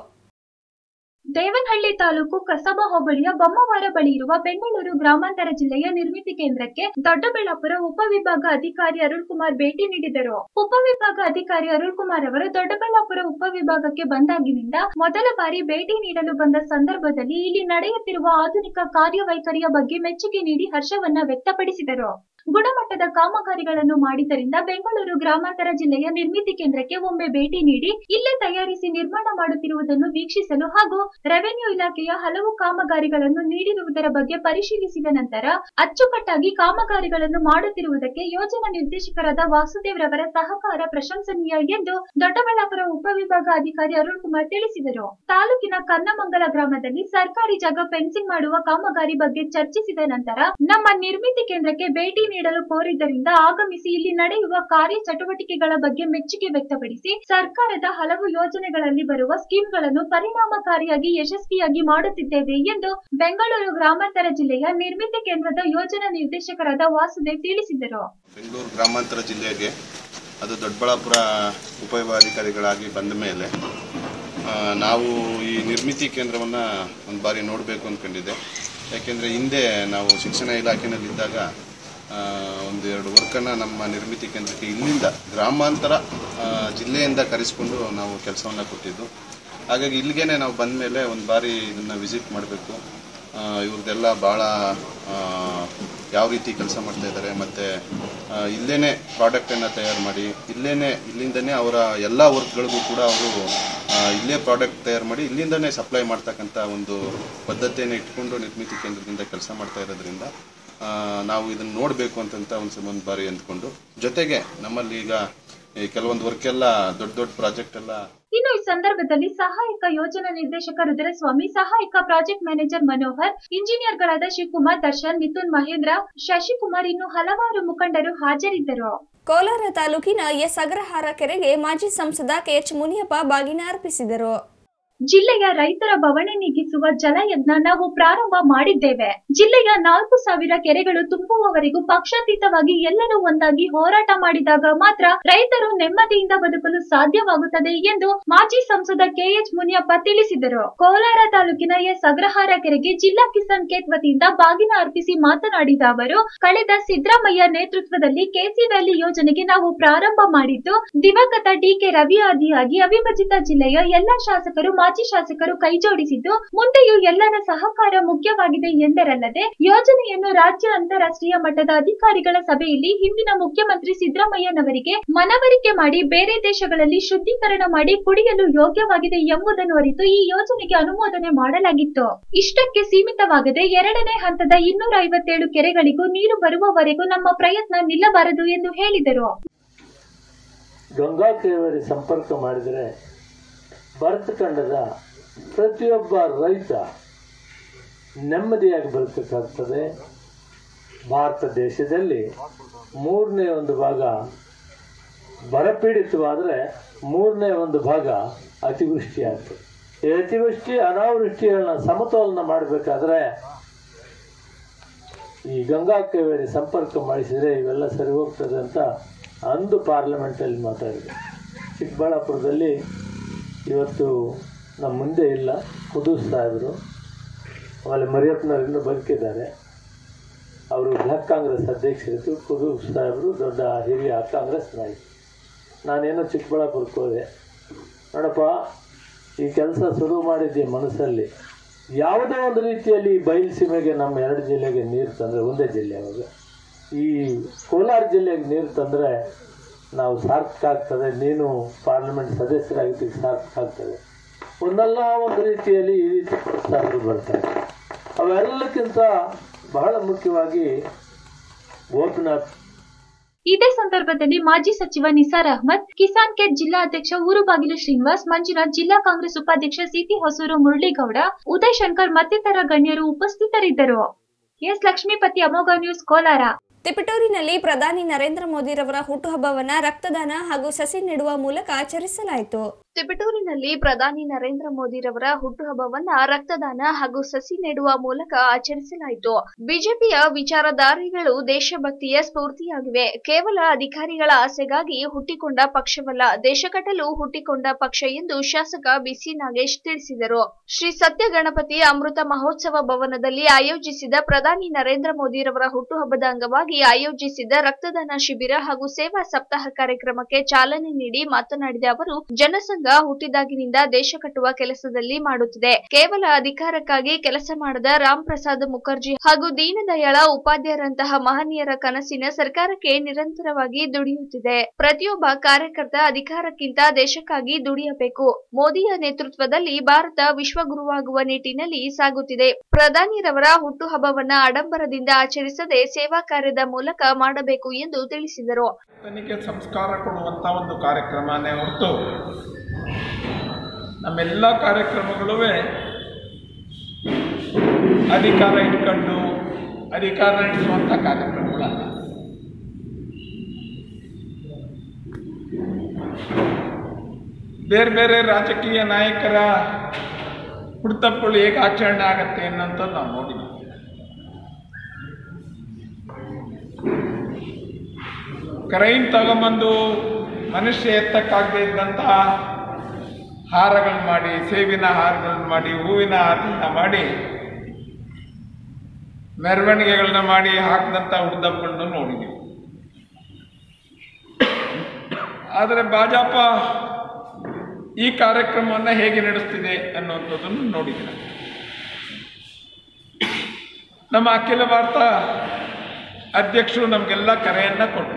ದೇವನಹಳ್ಳಿ ತಾಲೂಕು ಕಸಬಾ ಹೋಬಳಿಯ ಬೊಮ್ಮವಾರ ಬಳಿ ಇರುವ ಬೆಂಗಳೂರು ಗ್ರಾಮಾಂತರ ಜಿಲ್ಲೆಯ ನಿರ್ಮಿತಿ ಕೇಂದ್ರಕ್ಕೆ ದೊಡ್ಡಬಳ್ಳಾಪುರ ಉಪವಿಭಾಗ ಅಧಿಕಾರಿ ಅರುಳ್ ಕುಮಾರ್ ಭೇಟಿ ನೀಡಿದರು ಉಪವಿಭಾಗ ಅಧಿಕಾರಿ ಅರುಳ್ ಕುಮಾರ್ ಅವರು ದೊಡ್ಡಬಳ್ಳಾಪುರ ಉಪವಿಭಾಗಕ್ಕೆ ಬಂದಾಗಿನಿಂದ ಮೊದಲ ಬಾರಿ ಭೇಟಿ ನೀಡಲು ಬಂದ ಸಂದರ್ಭದಲ್ಲಿ ಇಲ್ಲಿ ನಡೆಯುತ್ತಿರುವ ಆಧುನಿಕ ಕಾರ್ಯವೈಖರಿಯ ಬಗ್ಗೆ ಮೆಚ್ಚುಗೆ ನೀಡಿ ಹರ್ಷವನ್ನ ವ್ಯಕ್ತಪಡಿಸಿದರು ಗುಣಮಟ್ಟದ ಕಾಮಗಾರಿಗಳನ್ನು ಮಾಡಿದ್ದರಿಂದ ಬೆಂಗಳೂರು ಗ್ರಾಮಾಂತರ ಜಿಲ್ಲೆಯ ನಿರ್ಮಿತಿ ಕೇಂದ್ರಕ್ಕೆ ಒಮ್ಮೆ ಭೇಟಿ ನೀಡಿ ಇಲ್ಲೇ ತಯಾರಿಸಿ ನಿರ್ಮಾಣ ಮಾಡುತ್ತಿರುವುದನ್ನು ವೀಕ್ಷಿಸಲು ಹಾಗೂ ರೆವೆನ್ಯೂ ಇಲಾಖೆಯ ಹಲವು ಕಾಮಗಾರಿಗಳನ್ನು ನೀಡಿರುವುದರ ಬಗ್ಗೆ ಪರಿಶೀಲಿಸಿದ ನಂತರ ಅಚ್ಚುಕಟ್ಟಾಗಿ ಕಾಮಗಾರಿಗಳನ್ನು ಮಾಡುತ್ತಿರುವುದಕ್ಕೆ ಯೋಜನಾ ನಿರ್ದೇಶಕರಾದ ವಾಸುದೇವ್ ರವರ ಸಹಕಾರ ಪ್ರಶಂಸನೀಯ ಎಂದು ದೊಡ್ಡಬಳ್ಳಾಪುರ ಉಪವಿಭಾಗ ಅಧಿಕಾರಿ ಅರುಣ್ ಕುಮಾರ್ ತಿಳಿಸಿದರು ತಾಲೂಕಿನ ಕನ್ನಮಂಗಲ ಗ್ರಾಮದಲ್ಲಿ ಸರ್ಕಾರಿ ಜಾಗ ಫೆನ್ಸಿಂಗ್ ಮಾಡುವ ಕಾಮಗಾರಿ ಬಗ್ಗೆ ಚರ್ಚಿಸಿದ ನಂತರ ನಮ್ಮ ನಿರ್ಮಿತಿ ಕೇಂದ್ರಕ್ಕೆ ಭೇಟಿ ನೀಡಲು ಕೋರಿದ್ದರಿಂದ ಆಗಮಿಸಿ ಇಲ್ಲಿ ನಡೆಯುವ ಕಾರ್ಯ ಚಟುವಟಿಕೆಗಳ ಬಗ್ಗೆ ಮೆಚ್ಚುಗೆ ವ್ಯಕ್ತಪಡಿಸಿ ಸರ್ಕಾರದ ಹಲವು ಯೋಜನೆಗಳಲ್ಲಿ ಬರುವ ಸ್ಕೀಮ್ಗಳನ್ನು ಪರಿಣಾಮಕಾರಿಯಾಗಿ ಯಶಸ್ವಿಯಾಗಿ ಮಾಡುತ್ತಿದ್ದೇವೆ ಎಂದು ಬೆಂಗಳೂರು ಗ್ರಾಮಾಂತರ ಜಿಲ್ಲೆಯ ನಿರ್ಮಿತಿ ಕೇಂದ್ರದ ಯೋಜನಾ ನಿರ್ದೇಶಕರಾದ ವಾಸುದೇವ್ ತಿಳಿಸಿದರು ಬೆಂಗಳೂರು ಗ್ರಾಮಾಂತರ ಜಿಲ್ಲೆಗೆ ಅದು ದೊಡ್ಡಬಳ್ಳಾಪುರ ಉಪವಿಭಾಗಾಧಿಕಾರಿಗಳಾಗಿ ಬಂದ ಮೇಲೆ ಆ, ನಾವು ಈ ನಿರ್ಮಿತಿ ಕೇಂದ್ರವನ್ನು ಒಂದು ಬಾರಿ ನೋಡಬೇಕು ಅಂದ್ಕೊಂಡಿದ್ದೆ ಯಾಕೆಂದರೆ ಹಿಂದೆ ನಾವು ಶಿಕ್ಷಣ ಇಲಾಖೆನಲ್ಲಿದ್ದಾಗ ಆ, ಒಂದೆರಡು ವರ್ಕನ್ನು ನಮ್ಮ ನಿರ್ಮಿತಿ ಕೇಂದ್ರಕ್ಕೆ ಇಲ್ಲಿಂದ ಗ್ರಾಮಾಂತರ ಆ, ಜಿಲ್ಲೆಯಿಂದ ಕರೆಸಿಕೊಂಡು ನಾವು ಕೆಲಸವನ್ನು ಕೊಟ್ಟಿದ್ದು ಹಾಗಾಗಿ ಇಲ್ಲಿಗೇನೆ ನಾವು ಬಂದ ಮೇಲೆ ಒಂದು ಬಾರಿ ಇದನ್ನು ವಿಸಿಟ್ ಮಾಡಬೇಕು ಇವ್ರದ್ದೆಲ್ಲ ಭಾಳ ಆ, ಯಾವ ರೀತಿ ಕೆಲಸ ಮಾಡ್ತಾ ಇದ್ದಾರೆ ಮತ್ತು ಇಲ್ಲೇ ಪ್ರಾಡಕ್ಟನ್ನು ತಯಾರು ಮಾಡಿ ಇಲ್ಲೇ ಇಲ್ಲಿಂದನೇ ಅವರ ಎಲ್ಲ ವರ್ಕ್ಗಳಿಗೂ ಕೂಡ ಅವರು ಇಲ್ಲೇ ಪ್ರಾಡಕ್ಟ್ ತಯಾರು ಮಾಡಿ ಇಲ್ಲಿಂದನೇ ಸಪ್ಲೈ ಮಾಡ್ತಕ್ಕಂಥ ಒಂದು ಪದ್ಧತಿಯನ್ನು ಇಟ್ಕೊಂಡು ನಿರ್ಮಿತಿ ಕೇಂದ್ರದಿಂದ ಕೆಲಸ ಮಾಡ್ತಾ ಇರೋದ್ರಿಂದ ಆ, ನಾವು ಇದನ್ನು ನೋಡಬೇಕು ಅಂತಂತ ಒಂದು ಒಂದು ಬಾರಿ ಅಂದ್ಕೊಂಡು ಜೊತೆಗೆ ನಮ್ಮಲ್ಲಿ ಈಗ ಈ ಕೆಲವೊಂದು ವರ್ಕ್ ಎಲ್ಲ ದೊಡ್ಡ ದೊಡ್ಡ ಪ್ರಾಜೆಕ್ಟ್ ಎಲ್ಲ ಇನ್ನು ಈ ಸಂದರ್ಭದಲ್ಲಿ ಸಹಾಯಕ ಯೋಜನಾ ನಿರ್ದೇಶಕ ರುದ್ರಸ್ವಾಮಿ ಸಹಾಯಕ ಪ್ರಾಜೆಕ್ಟ್ ಮ್ಯಾನೇಜರ್ ಮನೋಹರ್ ಇಂಜಿನಿಯರ್ಗಳಾದ ಶಿವಕುಮಾರ್ ದರ್ಶನ್ ಮಿಥುನ್ ಮಹೇಂದ್ರ ಶಶಿಕುಮಾರ್ ಇನ್ನು ಹಲವಾರು ಮುಖಂಡರು ಹಾಜರಿದ್ದರು ಕೋಲಾರ ತಾಲೂಕಿನ ಎಸ್ ಅಗ್ರಹಾರ ಕೆರೆಗೆ ಮಾಜಿ ಸಂಸದ ಕೆಎಚ್ ಮುನಿಯಪ್ಪ ಬಾಗಿನ ಅರ್ಪಿಸಿದರು ಜಿಲ್ಲೆಯ ರೈತರ ಬವಣೆ ನೀಗಿಸುವ ಜಲಯಜ್ಞ ನಾವು ಪ್ರಾರಂಭ ಮಾಡಿದ್ದೇವೆ ಜಿಲ್ಲೆಯ ನಾಲ್ಕು ಸಾವಿರ ಕೆರೆಗಳು ತುಂಬುವವರೆಗೂ ಪಕ್ಷಾತೀತವಾಗಿ ಎಲ್ಲರೂ ಒಂದಾಗಿ ಹೋರಾಟ ಮಾಡಿದಾಗ ಮಾತ್ರ ರೈತರು ನೆಮ್ಮದಿಯಿಂದ ಬದುಕಲು ಸಾಧ್ಯವಾಗುತ್ತದೆ ಎಂದು ಮಾಜಿ ಸಂಸದ ಕೆಎಚ್ ಮುನಿಯಪ್ಪ ತಿಳಿಸಿದರು ಕೋಲಾರ ತಾಲೂಕಿನ ಎಸ್ ಅಗ್ರಹಾರ ಕೆರೆಗೆ ಜಿಲ್ಲಾ ಕಿಸಾನ್ ಕೇಟ್ ವತಿಯಿಂದ ಬಾಗಿನ ಅರ್ಪಿಸಿ ಮಾತನಾಡಿದ ಅವರು ಕಳೆದ ಸಿದ್ದರಾಮಯ್ಯ ನೇತೃತ್ವದಲ್ಲಿ ಕೆಸಿ ವ್ಯಾಲಿ ಯೋಜನೆಗೆ ನಾವು ಪ್ರಾರಂಭ ಮಾಡಿದ್ದು ದಿವಂಗತ ಡಿಕೆ ರವಿ ಆದಿಯಾಗಿ ಅವಿಭಜಿತ ಜಿಲ್ಲೆಯ ಎಲ್ಲಾ ಶಾಸಕರು ಮಾಜಿ ಶಾಸಕರು ಕೈಜೋಡಿಸಿದ್ದು ಮುಂದೆಯೂ ಎಲ್ಲರ ಸಹಕಾರ ಮುಖ್ಯವಾಗಿದೆ ಎಂದರಲ್ಲದೆ ಯೋಜನೆಯನ್ನು ರಾಜ್ಯ ಅಂತಾರಾಷ್ಟ್ರೀಯ ಮಟ್ಟದ ಅಧಿಕಾರಿಗಳ ಸಭೆಯಲ್ಲಿ ಹಿಂದಿನ ಮುಖ್ಯಮಂತ್ರಿ ಸಿದ್ದರಾಮಯ್ಯನವರಿಗೆ ಮನವರಿಕೆ ಮಾಡಿ ಬೇರೆ ದೇಶಗಳಲ್ಲಿ ಶುದ್ಧೀಕರಣ ಮಾಡಿ ಕುಡಿಯಲು ಯೋಗ್ಯವಾಗಿದೆ ಎಂಬುದನ್ನು ಅರಿತು ಈ ಯೋಜನೆಗೆ ಅನುಮೋದನೆ ಮಾಡಲಾಗಿತ್ತು ಇಷ್ಟಕ್ಕೆ ಸೀಮಿತವಾಗದೆ ಎರಡನೇ ಹಂತದ ಇನ್ನೂರ ಐವತ್ತೇಳು ಕೆರೆಗಳಿಗೂ ನೀರು ಬರುವವರೆಗೂ ನಮ್ಮ ಪ್ರಯತ್ನ ನಿಲ್ಲಬಾರದು ಎಂದು ಹೇಳಿದರು ಗಂಗಾ ಕಾವೇರಿ ಸಂಪರ್ಕ ಮಾಡಿದರೆ ಭರತ ಖಂಡದ ಪ್ರತಿಯೊಬ್ಬ ರೈತ ನೆಮ್ಮದಿಯಾಗಿ ಬದುಕಕ್ಕಾಗ್ತದೆ ಭಾರತ ದೇಶದಲ್ಲಿ ಮೂರನೇ ಒಂದು ಭಾಗ ಬರಪೀಡಿತವಾದರೆ ಮೂರನೇ ಒಂದು ಭಾಗ ಅತಿವೃಷ್ಟಿ ಆಗ್ತದೆ ಈ ಅತಿವೃಷ್ಟಿ ಅನಾವೃಷ್ಟಿಗಳನ್ನ ಸಮತೋಲನ ಮಾಡಬೇಕಾದ್ರೆ ಈ ಗಂಗಾ ಕಾವೇರಿ ಸಂಪರ್ಕ ಮಾಡಿಸಿದರೆ ಇವೆಲ್ಲ ಸರಿ ಹೋಗ್ತದೆ ಅಂತ ಅಂದು ಪಾರ್ಲಿಮೆಂಟಲ್ಲಿ ಮಾತಾಡಿದೆ ಚಿಕ್ಕಬಳ್ಳಾಪುರದಲ್ಲಿ ಇವತ್ತು ನಮ್ಮ ಮುಂದೆ ಇಲ್ಲ ಕುದೂಸ್ ಸಾಹೇಬರು ಆಮೇಲೆ ಮರಿಯಪ್ಪನವ್ರು ಇನ್ನೂ ಬದುಕಿದ್ದಾರೆ ಅವರು ಬ್ಲಾಕ್ ಕಾಂಗ್ರೆಸ್ ಅಧ್ಯಕ್ಷರಿದ್ದು ಕುದೂಸ್ ಸಾಹೇಬರು ದೊಡ್ಡ ಹಿರಿಯ ಕಾಂಗ್ರೆಸ್ ನಾಯಕ ನಾನೇನೋ ಚಿಕ್ಕಬಳ್ಳಾಪುರಕ್ಕೆ ಹೋದೆ ನೋಡಪ್ಪ ಈ ಕೆಲಸ ಶುರು ಮಾಡಿದ್ದೆ ಮನಸ್ಸಲ್ಲಿ ಯಾವುದೋ ಒಂದು ರೀತಿಯಲ್ಲಿ ಬಯಲು ಸೀಮೆಗೆ ನಮ್ಮ ಎರಡು ಜಿಲ್ಲೆಗೆ ನೀರು ತಂದರೆ ಒಂದೇ ಜಿಲ್ಲೆ ಅವಾಗ ಈ ಕೋಲಾರ ಜಿಲ್ಲೆಗೆ ನೀರು ತಂದರೆ ನಾವು ಸಾರ್ಥಕ ಆಗ್ತದೆ ನೀನು ಪಾರ್ಲಿಮೆಂಟ್ ಸದಸ್ಯರಾಗಿದ್ದಕ್ಕೆ ಸಾರ್ಥಕ ಆಗ್ತದೆ ಒಂದಲ್ಲ ಒಂದು ರೀತಿಯಲ್ಲಿ ಈ ರೀತಿ ಪ್ರೋತ್ಸಾಹಗಳು ಬರ್ತಾರೆ ಅವೆಲ್ಲಕ್ಕಿಂತ ಬಹಳ ಮುಖ್ಯವಾಗಿ ಗೋಪಿನಾಥ್ ಇದೇ ಸಂದರ್ಭದಲ್ಲಿ ಮಾಜಿ ಸಚಿವ ನಿಸಾರ್ ಅಹ್ಮದ್ ಕಿಸಾನ್ ಕೇಟ್ ಜಿಲ್ಲಾ ಅಧ್ಯಕ್ಷ ಊರುಬಾಗಿಲು ಶ್ರೀನಿವಾಸ್ ಮಂಜುನಾಥ್ ಜಿಲ್ಲಾ ಕಾಂಗ್ರೆಸ್ ಉಪಾಧ್ಯಕ್ಷ ಸಿಟಿ ಹೊಸೂರು ಮುರಳೀಗೌಡ ಉದಯ್ ಶಂಕರ್ ಮತ್ತಿತರ ಗಣ್ಯರು ಉಪಸ್ಥಿತರಿದ್ದರು ಎಸ್ ಲಕ್ಷ್ಮೀಪತಿ ಅಮೋಘ ನ್ಯೂಸ್ ಕೋಲಾರ ತಿಪಟೂರಿನಲ್ಲಿ ಪ್ರಧಾನಿ ನರೇಂದ್ರ ಮೋದಿರವರ ಹುಟ್ಟುಹಬ್ಬವನ್ನ ರಕ್ತದಾನ ಹಾಗೂ ಸಸಿ ನೆಡುವ ಮೂಲಕ ಆಚರಿಸಲಾಯಿತು ತಿಪಟೂರಿನಲ್ಲಿ ಪ್ರಧಾನಿ ನರೇಂದ್ರ ಮೋದಿರವರ ಹುಟ್ಟುಹಬ್ಬವನ್ನ ರಕ್ತದಾನ ಹಾಗೂ ಸಸಿ ನೆಡುವ ಮೂಲಕ ಆಚರಿಸಲಾಯಿತು ಬಿಜೆಪಿಯ ವಿಚಾರಧಾರೆಗಳು ದೇಶಭಕ್ತಿಯ ಸ್ಫೂರ್ತಿಯಾಗಿವೆ ಕೇವಲ ಅಧಿಕಾರಿಗಳ ಆಸೆಗಾಗಿ ಹುಟ್ಟಿಕೊಂಡ ಪಕ್ಷವಲ್ಲ ದೇಶ ಕಟ್ಟಲು ಹುಟ್ಟಿಕೊಂಡ ಪಕ್ಷ ಎಂದು ಶಾಸಕ ಬಿಸಿ ನಾಗೇಶ್ ತಿಳಿಸಿದರು ಶ್ರೀ ಸತ್ಯ ಗಣಪತಿ ಅಮೃತ ಮಹೋತ್ಸವ ಭವನದಲ್ಲಿ ಆಯೋಜಿಸಿದ ಪ್ರಧಾನಿ ನರೇಂದ್ರ ಮೋದಿರವರ ಹುಟ್ಟುಹಬ್ಬದ ಅಂಗವಾಗಿ ಆಯೋಜಿಸಿದ ರಕ್ತದಾನ ಶಿಬಿರ ಹಾಗೂ ಸೇವಾ ಸಪ್ತಾಹ ಕಾರ್ಯಕ್ರಮಕ್ಕೆ ಚಾಲನೆ ನೀಡಿ ಮಾತನಾಡಿದ ಅವರು ಜನಸಂಘ ಹುಟ್ಟಿದಾಗಿನಿಂದ ದೇಶ ಕಟ್ಟುವ ಕೆಲಸದಲ್ಲಿ ಮಾಡುತ್ತಿದೆ ಕೇವಲ ಅಧಿಕಾರಕ್ಕಾಗಿ ಕೆಲಸ ಮಾಡದ ರಾಮ್ ಪ್ರಸಾದ್ ಮುಖರ್ಜಿ ಹಾಗೂ ದೀನದಯಾಳ ಉಪಾಧ್ಯಾಯರಂತಹ ಮಹನೀಯರ ಕನಸಿನ ಸರ್ಕಾರಕ್ಕೆ ನಿರಂತರವಾಗಿ ದುಡಿಯುತ್ತಿದೆ ಪ್ರತಿಯೊಬ್ಬ ಕಾರ್ಯಕರ್ತ ಅಧಿಕಾರಕ್ಕಿಂತ ದೇಶಕ್ಕಾಗಿ ದುಡಿಯಬೇಕು ಮೋದಿಯ ನೇತೃತ್ವದಲ್ಲಿ ಭಾರತ ವಿಶ್ವಗುರುವಾಗುವ ನಿಟ್ಟಿನಲ್ಲಿ ಸಾಗುತ್ತಿದೆ ಪ್ರಧಾನಿರವರ ಹುಟ್ಟುಹಬ್ಬವನ್ನ ಆಡಂಬರದಿಂದ ಆಚರಿಸದೆ ಸೇವಾ ಕಾರ್ಯದ ಮೂಲಕ ಮಾಡಬೇಕು ಎಂದು ತಿಳಿಸಿದರು ತನಿಖೆ ಸಂಸ್ಕಾರ ಕೊಡುವಂಥ ಒಂದು ಕಾರ್ಯಕ್ರಮನೇ ಹೊರತು ನಮ್ಮೆಲ್ಲ ಕಾರ್ಯಕ್ರಮಗಳೂ ಅಧಿಕಾರ ಇಟ್ಕೊಂಡು ಅಧಿಕಾರ ನಡೆಸುವಂಥ ಕಾರ್ಯಕ್ರಮಗಳಲ್ಲ ಬೇರೆ ಬೇರೆ ರಾಜಕೀಯ ನಾಯಕರ ಹುಟ್ಟುಹಬ್ಬಗಳು ಹೇಗೆ ಆಚರಣೆ ಆಗತ್ತೆ ಅನ್ನೋಂಥದ್ದು ನಾವು ನೋಡಿದ್ದೀವಿ ಕ್ರೈಮ್ ತಗೊಂಬಂದು ಮನುಷ್ಯ ಎತ್ತಕ್ಕಾಗದೇ ಇದ್ದಂತಹ ಹಾರಗಳು ಮಾಡಿ ಸೇವಿನ ಹಾರಗಳನ್ನ ಮಾಡಿ ಹೂವಿನ ಹಾರಗಳನ್ನ ಮಾಡಿ ಮೆರವಣಿಗೆಗಳನ್ನ ಮಾಡಿ ಹಾಕಿದಂಥ ಹುಡ್ದಬ್ಬಗಳನ್ನ ನೋಡಿದ್ದೀವಿ ಆದರೆ ಭಾಜಪ ಈ ಕಾರ್ಯಕ್ರಮವನ್ನು ಹೇಗೆ ನಡೆಸ್ತಿದೆ ಅನ್ನುವಂಥದ್ದನ್ನು ನೋಡಿದ್ದೀವಿ ನಮ್ಮ ಅಖಿಲ ಭಾರತ ಅಧ್ಯಕ್ಷರು ನಮಗೆಲ್ಲ ಕರೆಯನ್ನ ಕೊಟ್ಟರು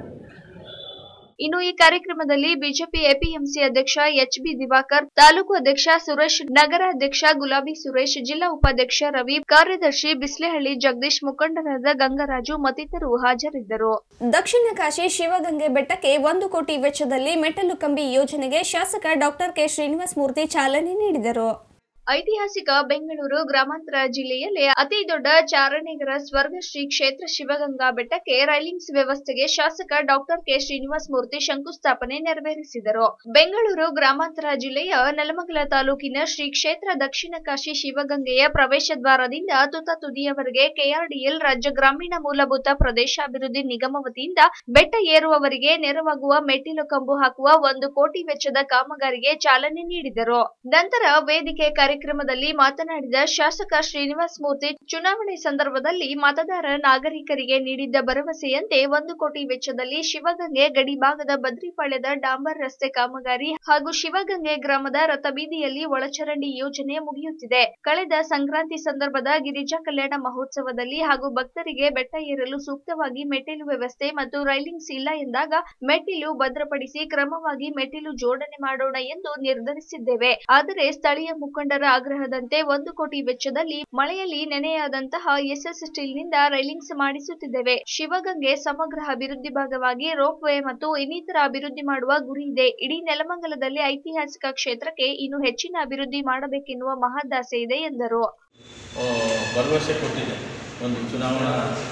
ಇನ್ನು ಈ ಕಾರ್ಯಕ್ರಮದಲ್ಲಿ ಬಿಜೆಪಿ ಎಪಿಎಂಸಿ ಅಧ್ಯಕ್ಷ ಎಚ್ ಬಿ ದಿವಾಕರ್ ತಾಲೂಕು ಅಧ್ಯಕ್ಷ ಸುರೇಶ್ ನಗರ ಅಧ್ಯಕ್ಷ ಗುಲಾಬಿ ಸುರೇಶ್ ಜಿಲ್ಲಾ ಉಪಾಧ್ಯಕ್ಷ ರವಿ ಕಾರ್ಯದರ್ಶಿ ಬಿಸ್ಲೆಹಳ್ಳಿ ಜಗದೀಶ್ ಮುಖಂಡರಾದ ಗಂಗರಾಜು ಮತ್ತಿತರರು ಹಾಜರಿದ್ದರು ದಕ್ಷಿಣ ಕಾಶಿ ಶಿವಗಂಗೆ ಬೆಟ್ಟಕ್ಕೆ ಒಂದು ಕೋಟಿ ವೆಚ್ಚದಲ್ಲಿ ಮೆಟ್ಟಲು ಕಂಬಿ ಯೋಜನೆಗೆ ಶಾಸಕ ಡಾಕ್ಟರ್ ಕೆ ಶ್ರೀನಿವಾಸ ಮೂರ್ತಿ ಚಾಲನೆ ನೀಡಿದರು ಐತಿಹಾಸಿಕ ಬೆಂಗಳೂರು ಗ್ರಾಮಾಂತರ ಜಿಲ್ಲೆಯಲ್ಲಿ ಅತಿ ದೊಡ್ಡ ಚಾರಣೆಗರ ಸ್ವರ್ಗ ಶ್ರೀ ಕ್ಷೇತ್ರ ಶಿವಗಂಗಾ ಬೆಟ್ಟಕ್ಕೆ ರೈಲಿಂಗ್ಸ್ ವ್ಯವಸ್ಥೆಗೆ ಶಾಸಕ ಡಾಕ್ಟರ್ ಕೆ ಶ್ರೀನಿವಾಸ ಮೂರ್ತಿ ಶಂಕುಸ್ಥಾಪನೆ ನೆರವೇರಿಸಿದರು ಬೆಂಗಳೂರು ಗ್ರಾಮಾಂತರ ಜಿಲ್ಲೆಯ ನೆಲಮಂಗಲ ತಾಲೂಕಿನ ಶ್ರೀ ಕ್ಷೇತ್ರ ದಕ್ಷಿಣ ಕಾಶಿ ಶಿವಗಂಗೆಯ ಪ್ರವೇಶ ದ್ವಾರದಿಂದ ತುತ ತುದಿಯವರೆಗೆ ಕೆಆರ್ಡಿಎಲ್ ರಾಜ್ಯ ಗ್ರಾಮೀಣ ಮೂಲಭೂತ ಪ್ರದೇಶಾಭಿವೃದ್ಧಿ ನಿಗಮ ವತಿಯಿಂದ ಬೆಟ್ಟ ಏರುವವರಿಗೆ ನೆರವಾಗುವ ಮೆಟ್ಟಿಲು ಕಂಬು ಹಾಕುವ ಒಂದು ಕೋಟಿ ವೆಚ್ಚದ ಕಾಮಗಾರಿಗೆ ಚಾಲನೆ ನೀಡಿದರು ನಂತರ ವೇದಿಕೆ ಕಾರ್ಯಕ್ರಮದಲ್ಲಿ ಮಾತನಾಡಿದ ಶಾಸಕ ಶ್ರೀನಿವಾಸ ಮೂರ್ತಿ ಚುನಾವಣೆ ಸಂದರ್ಭದಲ್ಲಿ ಮತದಾರ ನಾಗರಿಕರಿಗೆ ನೀಡಿದ್ದ ಭರವಸೆಯಂತೆ ಒಂದು ಕೋಟಿ ವೆಚ್ಚದಲ್ಲಿ ಶಿವಗಂಗೆ ಗಡಿಭಾಗದ ಬದ್ರಿಪಾಳ್ಯದ ಡಾಂಬರ್ ರಸ್ತೆ ಕಾಮಗಾರಿ ಹಾಗೂ ಶಿವಗಂಗೆ ಗ್ರಾಮದ ರಥಬೀದಿಯಲ್ಲಿ ಒಳಚರಂಡಿ ಯೋಜನೆ ಮುಗಿಯುತ್ತಿದೆ ಕಳೆದ ಸಂಕ್ರಾಂತಿ ಸಂದರ್ಭದ ಗಿರಿಜಾ ಕಲ್ಯಾಣ ಮಹೋತ್ಸವದಲ್ಲಿ ಹಾಗೂ ಭಕ್ತರಿಗೆ ಬೆಟ್ಟ ಏರಲು ಸೂಕ್ತವಾಗಿ ಮೆಟ್ಟಿಲು ವ್ಯವಸ್ಥೆ ಮತ್ತು ರೈಲಿಂಗ್ಸ್ ಇಲ್ಲ ಎಂದಾಗ ಮೆಟ್ಟಿಲು ಭದ್ರಪಡಿಸಿ ಕ್ರಮವಾಗಿ ಮೆಟ್ಟಿಲು ಜೋಡಣೆ ಮಾಡೋಣ ಎಂದು ನಿರ್ಧರಿಸಿದ್ದೇವೆ ಆದರೆ ಸ್ಥಳೀಯ ಮುಖಂಡರ ಆಗ್ರಹದಂತೆ ಒಂದು ಕೋಟಿ ವೆಚ್ಚದಲ್ಲಿ ಮಳೆಯಲ್ಲಿ ನೆನೆಯಾದಂತಹ ಎಸ್ಎಸ್ ಸ್ಟೀಲ್ನಿಂದ ರೈಲಿಂಗ್ಸ್ ಮಾಡಿಸುತ್ತಿದ್ದೇವೆ ಶಿವಗಂಗೆ ಸಮಗ್ರ ಅಭಿವೃದ್ಧಿ ಭಾಗವಾಗಿ ರೋಪ್ ವೇ ಮತ್ತು ಇನ್ನಿತರ ಅಭಿವೃದ್ಧಿ ಮಾಡುವ ಗುರಿ ಇದೆ ಇಡೀ ನೆಲಮಂಗಲದಲ್ಲಿ ಐತಿಹಾಸಿಕ ಕ್ಷೇತ್ರಕ್ಕೆ ಇನ್ನು ಹೆಚ್ಚಿನ ಅಭಿವೃದ್ಧಿ ಮಾಡಬೇಕೆನ್ನುವ ಮಹದಾಸೆ ಇದೆ ಎಂದರು ಆ, ಭರವಸೆ ಕೊಟ್ಟಿದೆ ಒಂದು ಚುನಾವಣಾ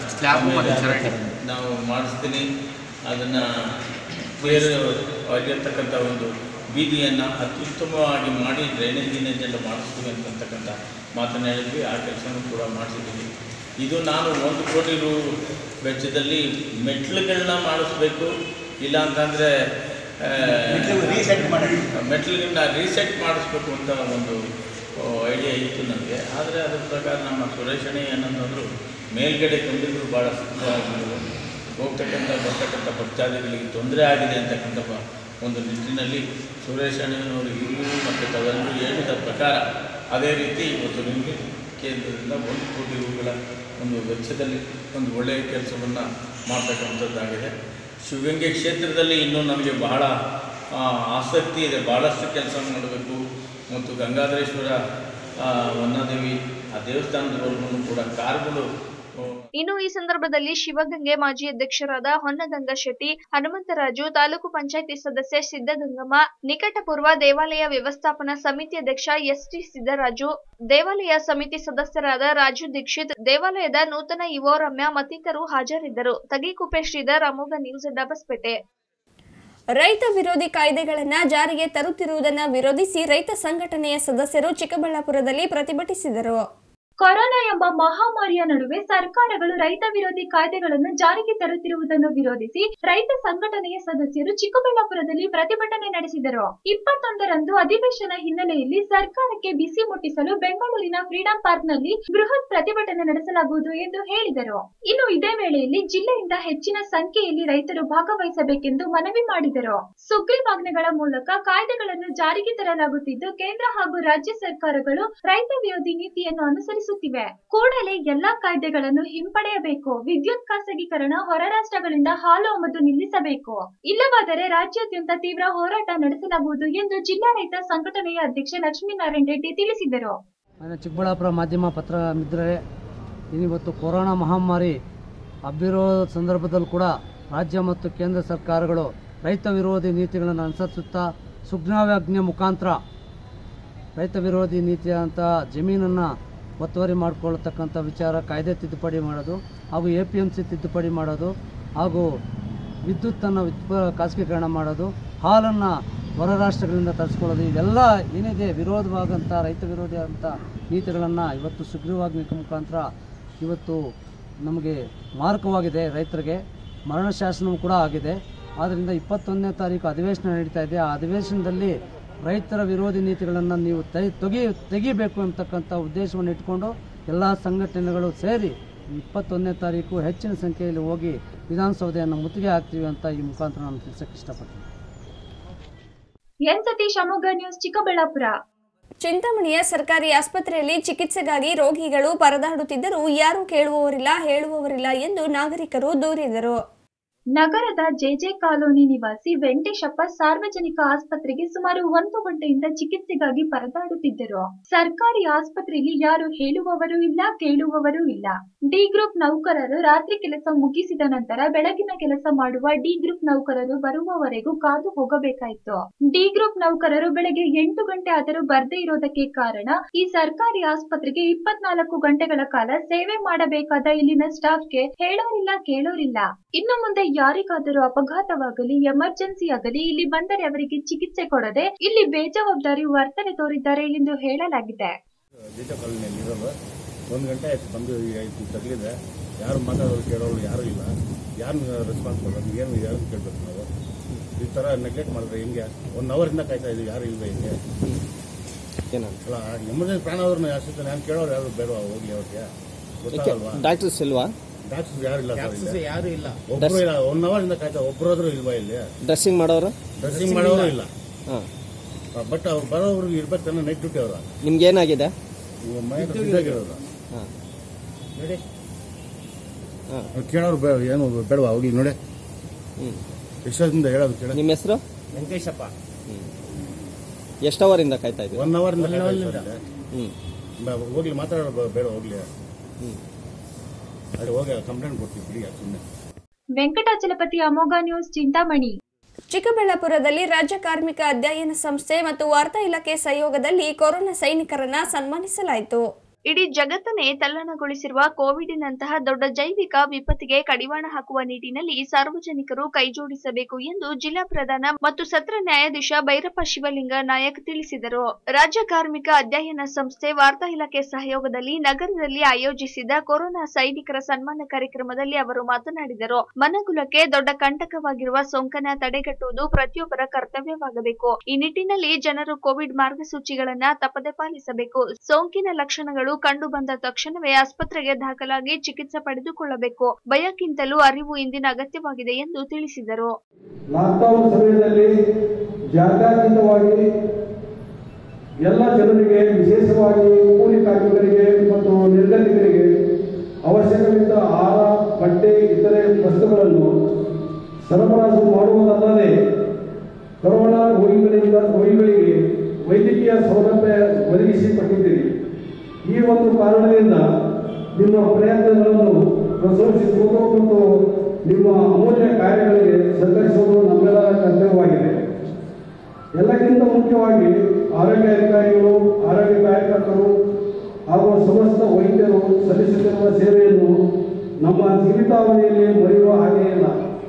ಸಮಯದಲ್ಲಿ ನಾವು ಮಾಡಿಸ್ತೀನಿ ಅದನ್ನು ಬೇರೆ ಆಗಿರ್ತಕ್ಕಂಥ ಒಂದು ಬೀದಿಯನ್ನು ಅತ್ಯುತ್ತಮವಾಗಿ ಮಾಡಿ ಡ್ರೈನೇಜ್ ಗಿನೇಜ್ ಎಲ್ಲ ಮಾಡಿಸ್ತೀವಿ ಅಂತಕ್ಕಂಥ ಮಾತನಾಡಿದ್ವಿ ಆ ಕೆಲಸನೂ ಕೂಡ ಮಾಡಿಸಿದ್ದೀವಿ ಇದು ನಾನು ಒಂದು ಕೋಟಿ ರು ವೆಚ್ಚದಲ್ಲಿ ಮೆಟ್ಲುಗಳನ್ನ ಮಾಡಿಸ್ಬೇಕು ಇಲ್ಲ ಅಂತಂದರೆ ಮೆಟ್ಲುಗಳನ್ನ ರೀಸೆಟ್ ಮಾಡಿಸ್ಬೇಕು ಅಂತ ಒಂದು ಐಡಿಯಾ ಇತ್ತು ನನಗೆ ಆದರೆ ಅದ್ರ ಪ್ರಕಾರ ನಮ್ಮ ಸುರೇಶಣಿ ಏನಂತಂದ್ರು ಮೇಲ್ಗಡೆ ಕಂಬಿಗಳು ಭಾಳ ಸುಂದರವಾಗಿದ್ದವು ಹೋಗ್ತಕ್ಕಂಥ ಬರ್ತಕ್ಕಂಥ ಭಕ್ತಾದಿಗಳಿಗೆ ತೊಂದರೆ ಆಗಿದೆ ಅಂತಕ್ಕಂಥ ಬ- ಒಂದು ನಿಟ್ಟಿನಲ್ಲಿ ಸುರೇಶಣ್ಣನವರು ಇವರು ಮತ್ತು ತಾವೆಲ್ಲರೂ ಹೇಳಿದ ಪ್ರಕಾರ ಅದೇ ರೀತಿ ಇವತ್ತು ನಿಮಗೆ ಕೇಂದ್ರದಿಂದ ಒಂದು ಕೋಟಿ ರೂಗಳ ಒಂದು ವೆಚ್ಚದಲ್ಲಿ ಒಂದು ಒಳ್ಳೆಯ ಕೆಲಸವನ್ನು ಮಾಡ್ತಕ್ಕಂಥದ್ದಾಗಿದೆ ಶಿವಗಂಗೆ ಕ್ಷೇತ್ರದಲ್ಲಿ ಇನ್ನೂ ನನಗೆ ಬಹಳ ಆ, ಆಸಕ್ತಿ ಇದೆ ಭಾಳಷ್ಟು ಕೆಲಸ ಮಾಡಬೇಕು ಮತ್ತು ಗಂಗಾಧರೇಶ್ವರ ಆ, ವನ್ನಾದೇವಿ ಆ ದೇವಸ್ಥಾನದವರೆಗೂ ಕೂಡ ಕಾರ್ಗಳು ಇನ್ನು ಈ ಸಂದರ್ಭದಲ್ಲಿ ಶಿವಗಂಗೆ ಮಾಜಿ ಅಧ್ಯಕ್ಷರಾದ ಹೊನ್ನಗಂಗಾ ಶೆಟ್ಟಿ ಹನುಮಂತರಾಜು ತಾಲೂಕು ಪಂಚಾಯಿತಿ ಸದಸ್ಯೆ ಸಿದ್ದಗಂಗಮ್ಮ ನಿಕಟಪೂರ್ವ ದೇವಾಲಯ ವ್ಯವಸ್ಥಾಪನಾ ಸಮಿತಿ ಅಧ್ಯಕ್ಷ ಎಸ್ಟಿ ಸಿದ್ದರಾಜು ದೇವಾಲಯ ಸಮಿತಿ ಸದಸ್ಯರಾದ ರಾಜು ದೀಕ್ಷಿತ್ ದೇವಾಲಯದ ನೂತನ ಇಒ ರಮ್ಯಾ ಮತ್ತಿತರರು ಹಾಜರಿದ್ದರು ತಗಿಕುಪ್ಪೆ ಶ್ರೀಧರ್ ಅಮೋಘ ನ್ಯೂಸ್ ಡಬಸ್ಪೇಟೆ ರೈತ ವಿರೋಧಿ ಕಾಯ್ದೆಗಳನ್ನು ಜಾರಿಗೆ ತರುತ್ತಿರುವುದನ್ನು ವಿರೋಧಿಸಿ ರೈತ ಸಂಘಟನೆಯ ಸದಸ್ಯರು ಚಿಕ್ಕಬಳ್ಳಾಪುರದಲ್ಲಿ ಪ್ರತಿಭಟಿಸಿದರು ಕೊರೋನಾ ಎಂಬ ಮಹಾಮಾರಿಯ ನಡುವೆ ಸರ್ಕಾರಗಳು ರೈತ ವಿರೋಧಿ ಕಾಯ್ದೆಗಳನ್ನು ಜಾರಿಗೆ ತರುತ್ತಿರುವುದನ್ನು ವಿರೋಧಿಸಿ ರೈತ ಸಂಘಟನೆಯ ಸದಸ್ಯರು ಚಿಕ್ಕಬಳ್ಳಾಪುರದಲ್ಲಿ ಪ್ರತಿಭಟನೆ ನಡೆಸಿದರು ಇಪ್ಪತ್ತೊಂದರಂದು ಅಧಿವೇಶನ ಹಿನ್ನೆಲೆಯಲ್ಲಿ ಸರ್ಕಾರಕ್ಕೆ ಬಿಸಿ ಮುಟ್ಟಿಸಲು ಬೆಂಗಳೂರಿನ ಫ್ರೀಡಂ ಪಾರ್ಕ್ನಲ್ಲಿ ಬೃಹತ್ ಪ್ರತಿಭಟನೆ ನಡೆಸಲಾಗುವುದು ಎಂದು ಹೇಳಿದರು ಇನ್ನು ಇದೇ ವೇಳೆಯಲ್ಲಿ ಜಿಲ್ಲೆಯಿಂದ ಹೆಚ್ಚಿನ ಸಂಖ್ಯೆಯಲ್ಲಿ ರೈತರು ಭಾಗವಹಿಸಬೇಕೆಂದು ಮನವಿ ಮಾಡಿದರು ಸುಗ್ರೀವಾಜ್ಞೆಗಳ ಮೂಲಕ ಕಾಯ್ದೆಗಳನ್ನು ಜಾರಿಗೆ ತರಲಾಗುತ್ತಿದ್ದು ಕೇಂದ್ರ ಹಾಗೂ ರಾಜ್ಯ ಸರ್ಕಾರಗಳು ರೈತ ವಿರೋಧಿ ನೀತಿಯನ್ನು ಅನುಸರಿಸುತ್ತಿವೆ ಕೂಡಲೇ ಎಲ್ಲಾ ಕಾಯ್ದೆಗಳನ್ನು ಹಿಂಪಡೆಯಬೇಕು ವಿದ್ಯುತ್ ಖಾಸಗೀಕರಣ ಹೊರ ರಾಷ್ಟ್ರಗಳಿಂದ ಹಾಲು ಆಮದು ನಿಲ್ಲಿಸಬೇಕು ಇಲ್ಲವಾದರೆ ರಾಜ್ಯಾದ್ಯಂತ ತೀವ್ರ ಹೋರಾಟ ನಡೆಸಲಾಗುವುದು ಎಂದು ಜಿಲ್ಲಾ ರೈತ ಸಂಘಟನೆಯ ಅಧ್ಯಕ್ಷ ಲಕ್ಷ್ಮೀನಾರಾಯಣ ರೆಡ್ಡಿ ತಿಳಿಸಿದರು ನನ್ನ ಚಿಕ್ಕಬಳ್ಳಾಪುರ ಮಾಧ್ಯಮ ಪತ್ರ ಮಿತ್ರರೇ ಇವತ್ತು ಕೊರೋನಾ ಮಹಾಮಾರಿ ಹಬ್ಬಿರೋ ಸಂದರ್ಭದಲ್ಲೂ ಕೂಡ ರಾಜ್ಯ ಮತ್ತು ಕೇಂದ್ರ ಸರ್ಕಾರಗಳು ರೈತ ವಿರೋಧಿ ನೀತಿಗಳನ್ನು ಅನುಸರಿಸುತ್ತಾ ಸುಗ್ನಾವಾಜ್ಞೆ ಮುಖಾಂತರ ರೈತ ವಿರೋಧಿ ನೀತಿಯಂಥ ಜಮೀನನ್ನು ಒತ್ತುವರಿ ಮಾಡಿಕೊಳ್ಳತಕ್ಕಂಥ ವಿಚಾರ ಕಾಯ್ದೆ ತಿದ್ದುಪಡಿ ಮಾಡೋದು ಹಾಗೂ ಎ ಪಿ ಎಮ್ ಸಿ ತಿದ್ದುಪಡಿ ಮಾಡೋದು ಹಾಗೂ ವಿದ್ಯುತ್ತನ್ನು ವಿದ್ಯುತ್ ಖಾಸಗೀಕರಣ ಮಾಡೋದು ಹಾಲನ್ನು ಹೊರ ರಾಷ್ಟ್ರಗಳಿಂದ ತರಿಸ್ಕೊಳ್ಳೋದು ಇವೆಲ್ಲ ಏನಿದೆ ವಿರೋಧವಾದಂಥ ರೈತ ವಿರೋಧಿ ಅಂತ ನೀತಿಗಳನ್ನು ಇವತ್ತು ಸುಗ್ರೀವಾಜ್ಞೆ ಮುಖಾಂತರ ಇವತ್ತು ನಮಗೆ ಮಾರಕವಾಗಿದೆ ರೈತರಿಗೆ ಮರಣ ಶಾಸನವೂ ಕೂಡ ಆಗಿದೆ ಆದ್ದರಿಂದ ಇಪ್ಪತ್ತೊಂದನೇ ತಾರೀಕು ಅಧಿವೇಶನ ನಡೀತಾ ಇದೆ ಆ ಅಧಿವೇಶನದಲ್ಲಿ ರೈತರ ವಿರೋಧಿ ನೀತಿಗಳನ್ನು ನೀವು ತೈ ತೆಗಿ ತೆಗಿಬೇಕು ಅಂತಕ್ಕಂಥ ಉದ್ದೇಶವನ್ನು ಇಟ್ಕೊಂಡು ಎಲ್ಲ ಸಂಘಟನೆಗಳು ಸೇರಿ ಇಪ್ಪತ್ತೊಂದನೇ ತಾರೀಕು ಹೆಚ್ಚಿನ ಸಂಖ್ಯೆಯಲ್ಲಿ ಹೋಗಿ ವಿಧಾನಸೌಧೆಯನ್ನು ಮುತ್ತಿಗೆ ಹಾಕ್ತೀವಿ ಅಂತ ಈ ಮುಖಾಂತರ ನಾನು ತಿಳಿಸಕ್ಕೆ ಇಷ್ಟಪಡ್ತೀನಿ ಎನ್ ಸತೀಶ್ ಅಮೋಘ ನ್ಯೂಸ್ ಚಿಕ್ಕಬಳ್ಳಾಪುರ ಚಿಂತಾಮಣಿಯ ಸರ್ಕಾರಿ ಆಸ್ಪತ್ರೆಯಲ್ಲಿ ಚಿಕಿತ್ಸೆಗಾಗಿ ರೋಗಿಗಳು ಪರದಾಡುತ್ತಿದ್ದರೂ ಯಾರೂ ಕೇಳುವವರಿಲ್ಲ ಹೇಳುವವರಿಲ್ಲ ಎಂದು ನಾಗರಿಕರು ದೂರಿದರು ನಗರದ ಜೆಜೆ ಕಾಲೋನಿ ನಿವಾಸಿ ವೆಂಕಟೇಶಪ್ಪ ಸಾರ್ವಜನಿಕ ಆಸ್ಪತ್ರೆಗೆ ಸುಮಾರು ಒಂದು ಗಂಟೆಯಿಂದ ಚಿಕಿತ್ಸೆಗಾಗಿ ಪರದಾಡುತ್ತಿದ್ದರು ಸರ್ಕಾರಿ ಆಸ್ಪತ್ರೆಯಲ್ಲಿ ಯಾರು ಹೇಳುವವರು ಇಲ್ಲ ಕೇಳುವವರು ಇಲ್ಲ ಡಿ ಗ್ರೂಪ್ ನೌಕರರು ರಾತ್ರಿ ಕೆಲಸ ಮುಗಿಸಿದ ನಂತರ ಬೆಳಗಿನ ಕೆಲಸ ಮಾಡುವ ಡಿ ಗ್ರೂಪ್ ನೌಕರರು ಬರುವವರೆಗೂ ಕಾದು ಹೋಗಬೇಕಾಯಿತು ಡಿ ಗ್ರೂಪ್ ನೌಕರರು ಬೆಳಗ್ಗೆ ಎಂಟು ಗಂಟೆ ಆದರೂ ಬರ್ದೇ ಇರೋದಕ್ಕೆ ಕಾರಣ ಈ ಸರ್ಕಾರಿ ಆಸ್ಪತ್ರೆಗೆ ಇಪ್ಪತ್ನಾಲ್ಕು ಗಂಟೆಗಳ ಕಾಲ ಸೇವೆ ಮಾಡಬೇಕಾದ ಇಲ್ಲಿನ ಸ್ಟಾಫ್ಗೆ ಹೇಳೋರಿಲ್ಲ ಕೇಳೋರಿಲ್ಲ ಇನ್ನು ಮುಂದೆ ಯಾರಿಗಾದರೂ ಅಪಘಾತವಾಗಲಿ ಎಮರ್ಜೆನ್ಸಿ ಆಗಲಿ ಇಲ್ಲಿ ಬಂದರೆ ಅವರಿಗೆ ಚಿಕಿತ್ಸೆ ಕೊಡದೆ ಇಲ್ಲಿ ಬೇಜವಾಬ್ದಾರಿ ವರ್ತನೆ ತೋರಿದ್ದಾರೆ ಎಂದು ಹೇಳಲಾಗಿದೆ ಜೀತ ಕಾಲೋನಿಯಲ್ಲಿ ಇರೋದು ಒಂದು ಗಂಟೆ ಆಯ್ತು ಬಂದು ಆಯ್ತು ತಗಲಿದೆ ಯಾರು ಮಾತಾಡೋರು ಕೇಳೋರು ಯಾರೂ ಇಲ್ಲ ಯಾರನ್ನ ರೆಸ್ಪಾನ್ಸ್ ಮಾಡೋದು ಏನು ಯಾರು ಕೇಳಬೇಕು ನಾವು ಈ ಥರ ನೆಗ್ಲೆಕ್ಟ್ ಮಾಡಿದ್ರೆ ಹೆಂಗೆ ಒನ್ ಅವರಿಂದ ಕಾಯ್ತಾ ಇದ್ದೀವಿ ಯಾರು ಇಲ್ವೇ ಹಿಂಗೆ ಅಲ್ಲ ಎಮರ್ಜೆನ್ಸಿ ಪ್ರಾಣ ಅವ್ರನ್ನ ಯಾರು ನಾನು ಕೇಳೋರು ಯಾರು ಬೇಡವಾ ಹೋಗ್ಲಿ ಅವ್ರಿಗೆ ಗೊತ್ತಾಗಲ್ವಾ ಡಾಕ್ಟರ್ಸ್ ಇಲ್ವಾ ಡಾಕ್ಟರ್ಸ್ ಯಾರು ಇಲ್ಲ ಸರ್ ಇಲ್ಲಿ. ಯಾರು ಇಲ್ಲ ಒಬ್ರು ಇಲ್ಲ ಒನ್ ಅವರಿಂದ ಕಾಯ್ತಾ ಒಬ್ಬರಾದ್ರೂ ಇಲ್ವಾ ಇಲ್ಲಿ ಡ್ರೆಸ್ಸಿಂಗ್ ಮಾಡೋರು ಡ್ರೆಸ್ಸಿಂಗ್ ಮಾಡೋರು ಇಲ್ಲ ಹಾಂ ಬಟ್ ಅವ್ರು ಬರೋವ್ರಿಗೆ ಇರ್ಬೇಕು ತಾನೆ ನೈಟ್ ಡ್ಯೂಟಿ ಅವ್ರ ನಿಮ್ಗೆ ಏನಾಗಿದೆ ಮೈ ಬಿದ್ದೋಗಿರೋದು ಹಾಂ ನೋಡಿ ಅವ್ರು ಕೇಳೋರು ಬೇ ಏನು ಬೇಡವಾ ಹೋಗ್ಲಿ ನೋಡಿ ಎಷ್ಟೊತ್ತಿಂದ ಹೇಳೋದು ಕೇಳ ನಿಮ್ಮ ಹೆಸರು ವೆಂಕಟೇಶಪ್ಪ ಎಷ್ಟು ಅವರಿಂದ ಕಾಯ್ತಾ ಇದ್ದೀವಿ ಒನ್ ಅವರ್ ಹ್ಞೂ ಹೋಗ್ಲಿ ಮಾತಾಡೋದು ಬೇಡ ಹೋಗ್ಲಿ ಅಲ್ಲಿ ಹೋಗಿ ಕಂಪ್ಲೇಂಟ್ ಕೊಡ್ತೀವಿ ಬಿಡಿ ಸುಮ್ಮನೆ ವೆಂಕಟಾಚಲಪತಿ ಅಮೋಘ ನ್ಯೂಸ್ ಚಿಂತಾಮಣಿ ಚಿಕ್ಕಬಳ್ಳಾಪುರದಲ್ಲಿ ರಾಜ್ಯ ಕಾರ್ಮಿಕ ಅಧ್ಯಯನ ಸಂಸ್ಥೆ ಮತ್ತು ವಾರ್ತಾ ಇಲಾಖೆ ಸಹಯೋಗದಲ್ಲಿ ಕೊರೋನಾ ಸೈನಿಕರನ್ನ ಸನ್ಮಾನಿಸಲಾಯಿತು ಇಡೀ ಜಗತ್ತನ್ನೇ ತಲ್ಲಣಗೊಳಿಸಿರುವ ಕೋವಿಡ್ನಂತಹ ದೊಡ್ಡ ಜೈವಿಕ ವಿಪತ್ತಿಗೆ ಕಡಿವಾಣ ಹಾಕುವ ನಿಟ್ಟಿನಲ್ಲಿ ಸಾರ್ವಜನಿಕರು ಕೈಜೋಡಿಸಬೇಕು ಎಂದು ಜಿಲ್ಲಾ ಪ್ರಧಾನ ಮತ್ತು ಸತ್ರ ನ್ಯಾಯಾಧೀಶ ಭೈರಪ್ಪ ಶಿವಲಿಂಗ ನಾಯಕ್ ತಿಳಿಸಿದರು ರಾಜ್ಯ ಕಾರ್ಮಿಕ ಅಧ್ಯಯನ ಸಂಸ್ಥೆ ವಾರ್ತಾ ಇಲಾಖೆ ಸಹಯೋಗದಲ್ಲಿ ನಗರದಲ್ಲಿ ಆಯೋಜಿಸಿದ ಕೊರೋನಾ ಸೈನಿಕರ ಸನ್ಮಾನ ಕಾರ್ಯಕ್ರಮದಲ್ಲಿ ಅವರು ಮಾತನಾಡಿದರು ಮನಗುಲಕ್ಕೆ ದೊಡ್ಡ ಕಂಟಕವಾಗಿರುವ ಸೋಂಕನ್ನ ತಡೆಗಟ್ಟುವುದು ಪ್ರತಿಯೊಬ್ಬರ ಕರ್ತವ್ಯವಾಗಬೇಕು ಈ ನಿಟ್ಟಿನಲ್ಲಿ ಜನರು ಕೋವಿಡ್ ಮಾರ್ಗಸೂಚಿಗಳನ್ನ ತಪ್ಪದೆ ಪಾಲಿಸಬೇಕು ಸೋಂಕಿನ ಲಕ್ಷಣಗಳು ಕಂಡು ಬಂದ ತಕ್ಷಣವೇ ಆಸ್ಪತ್ರೆಗೆ ದಾಖಲಾಗಿ ಚಿಕಿತ್ಸೆ ಪಡೆದುಕೊಳ್ಳಬೇಕು ಭಯಕ್ಕಿಂತಲೂ ಅರಿವು ಇಂದಿನ ಅಗತ್ಯವಾಗಿದೆ ಎಂದು ತಿಳಿಸಿದರು ಲಾಕ್ಡೌನ್ ಸಮಯದಲ್ಲಿ ಜಾತ್ಯತೀತವಾಗಿ ಎಲ್ಲ ಜನರಿಗೆ ವಿಶೇಷವಾಗಿ ಕೂಲಿ ಕಾರ್ಮಿಕರಿಗೆ ಮತ್ತು ನಿರ್ಗತಿಕರಿಗೆ ಅವಶ್ಯಕವಿದ್ದ ಆಹಾರ ಬಟ್ಟೆ ಇತರೆ ವಸ್ತುಗಳನ್ನು ಸರಬರಾಜು ಮಾಡುವುದಲ್ಲದೆ ಕೊರೋನಾ ರೋಗಿಗಳಿಂದ ರೋಗಿಗಳಿಗೆ ವೈದ್ಯಕೀಯ ಸೌಲಭ್ಯ ಒದಗಿಸಿಕೊಟ್ಟಿದ್ದೀರಿ ಈ ಒಂದು ಕಾರಣದಿಂದ ನಿಮ್ಮ ಪ್ರಯತ್ನಗಳನ್ನು ತೋರಿಸಿರ್ಬೋದು ಮತ್ತು ನಿಮ್ಮ ಅಮೂಲ್ಯ ಕಾರ್ಯಗಳಿಗೆ ಸಹಕರಿಸುವುದು ನಮ್ಮೆಲ್ಲರ ಕರ್ತವ್ಯವಾಗಿದೆ ಎಲ್ಲಕ್ಕಿಂತ ಮುಖ್ಯವಾಗಿ ಆರೋಗ್ಯ ಅಧಿಕಾರಿಗಳು ಆರೋಗ್ಯ ಕಾರ್ಯಕರ್ತರು ಹಾಗೂ ಸಮಸ್ತ ವೈದ್ಯರು ಸಲ್ಲಿಸುತ್ತಿರುವ ಸೇವೆಯನ್ನು ನಮ್ಮ ಜೀವಿತಾವಧಿಯಲ್ಲಿ ಮರೆಯುವ ಹಾಗೆ ಇಲ್ಲ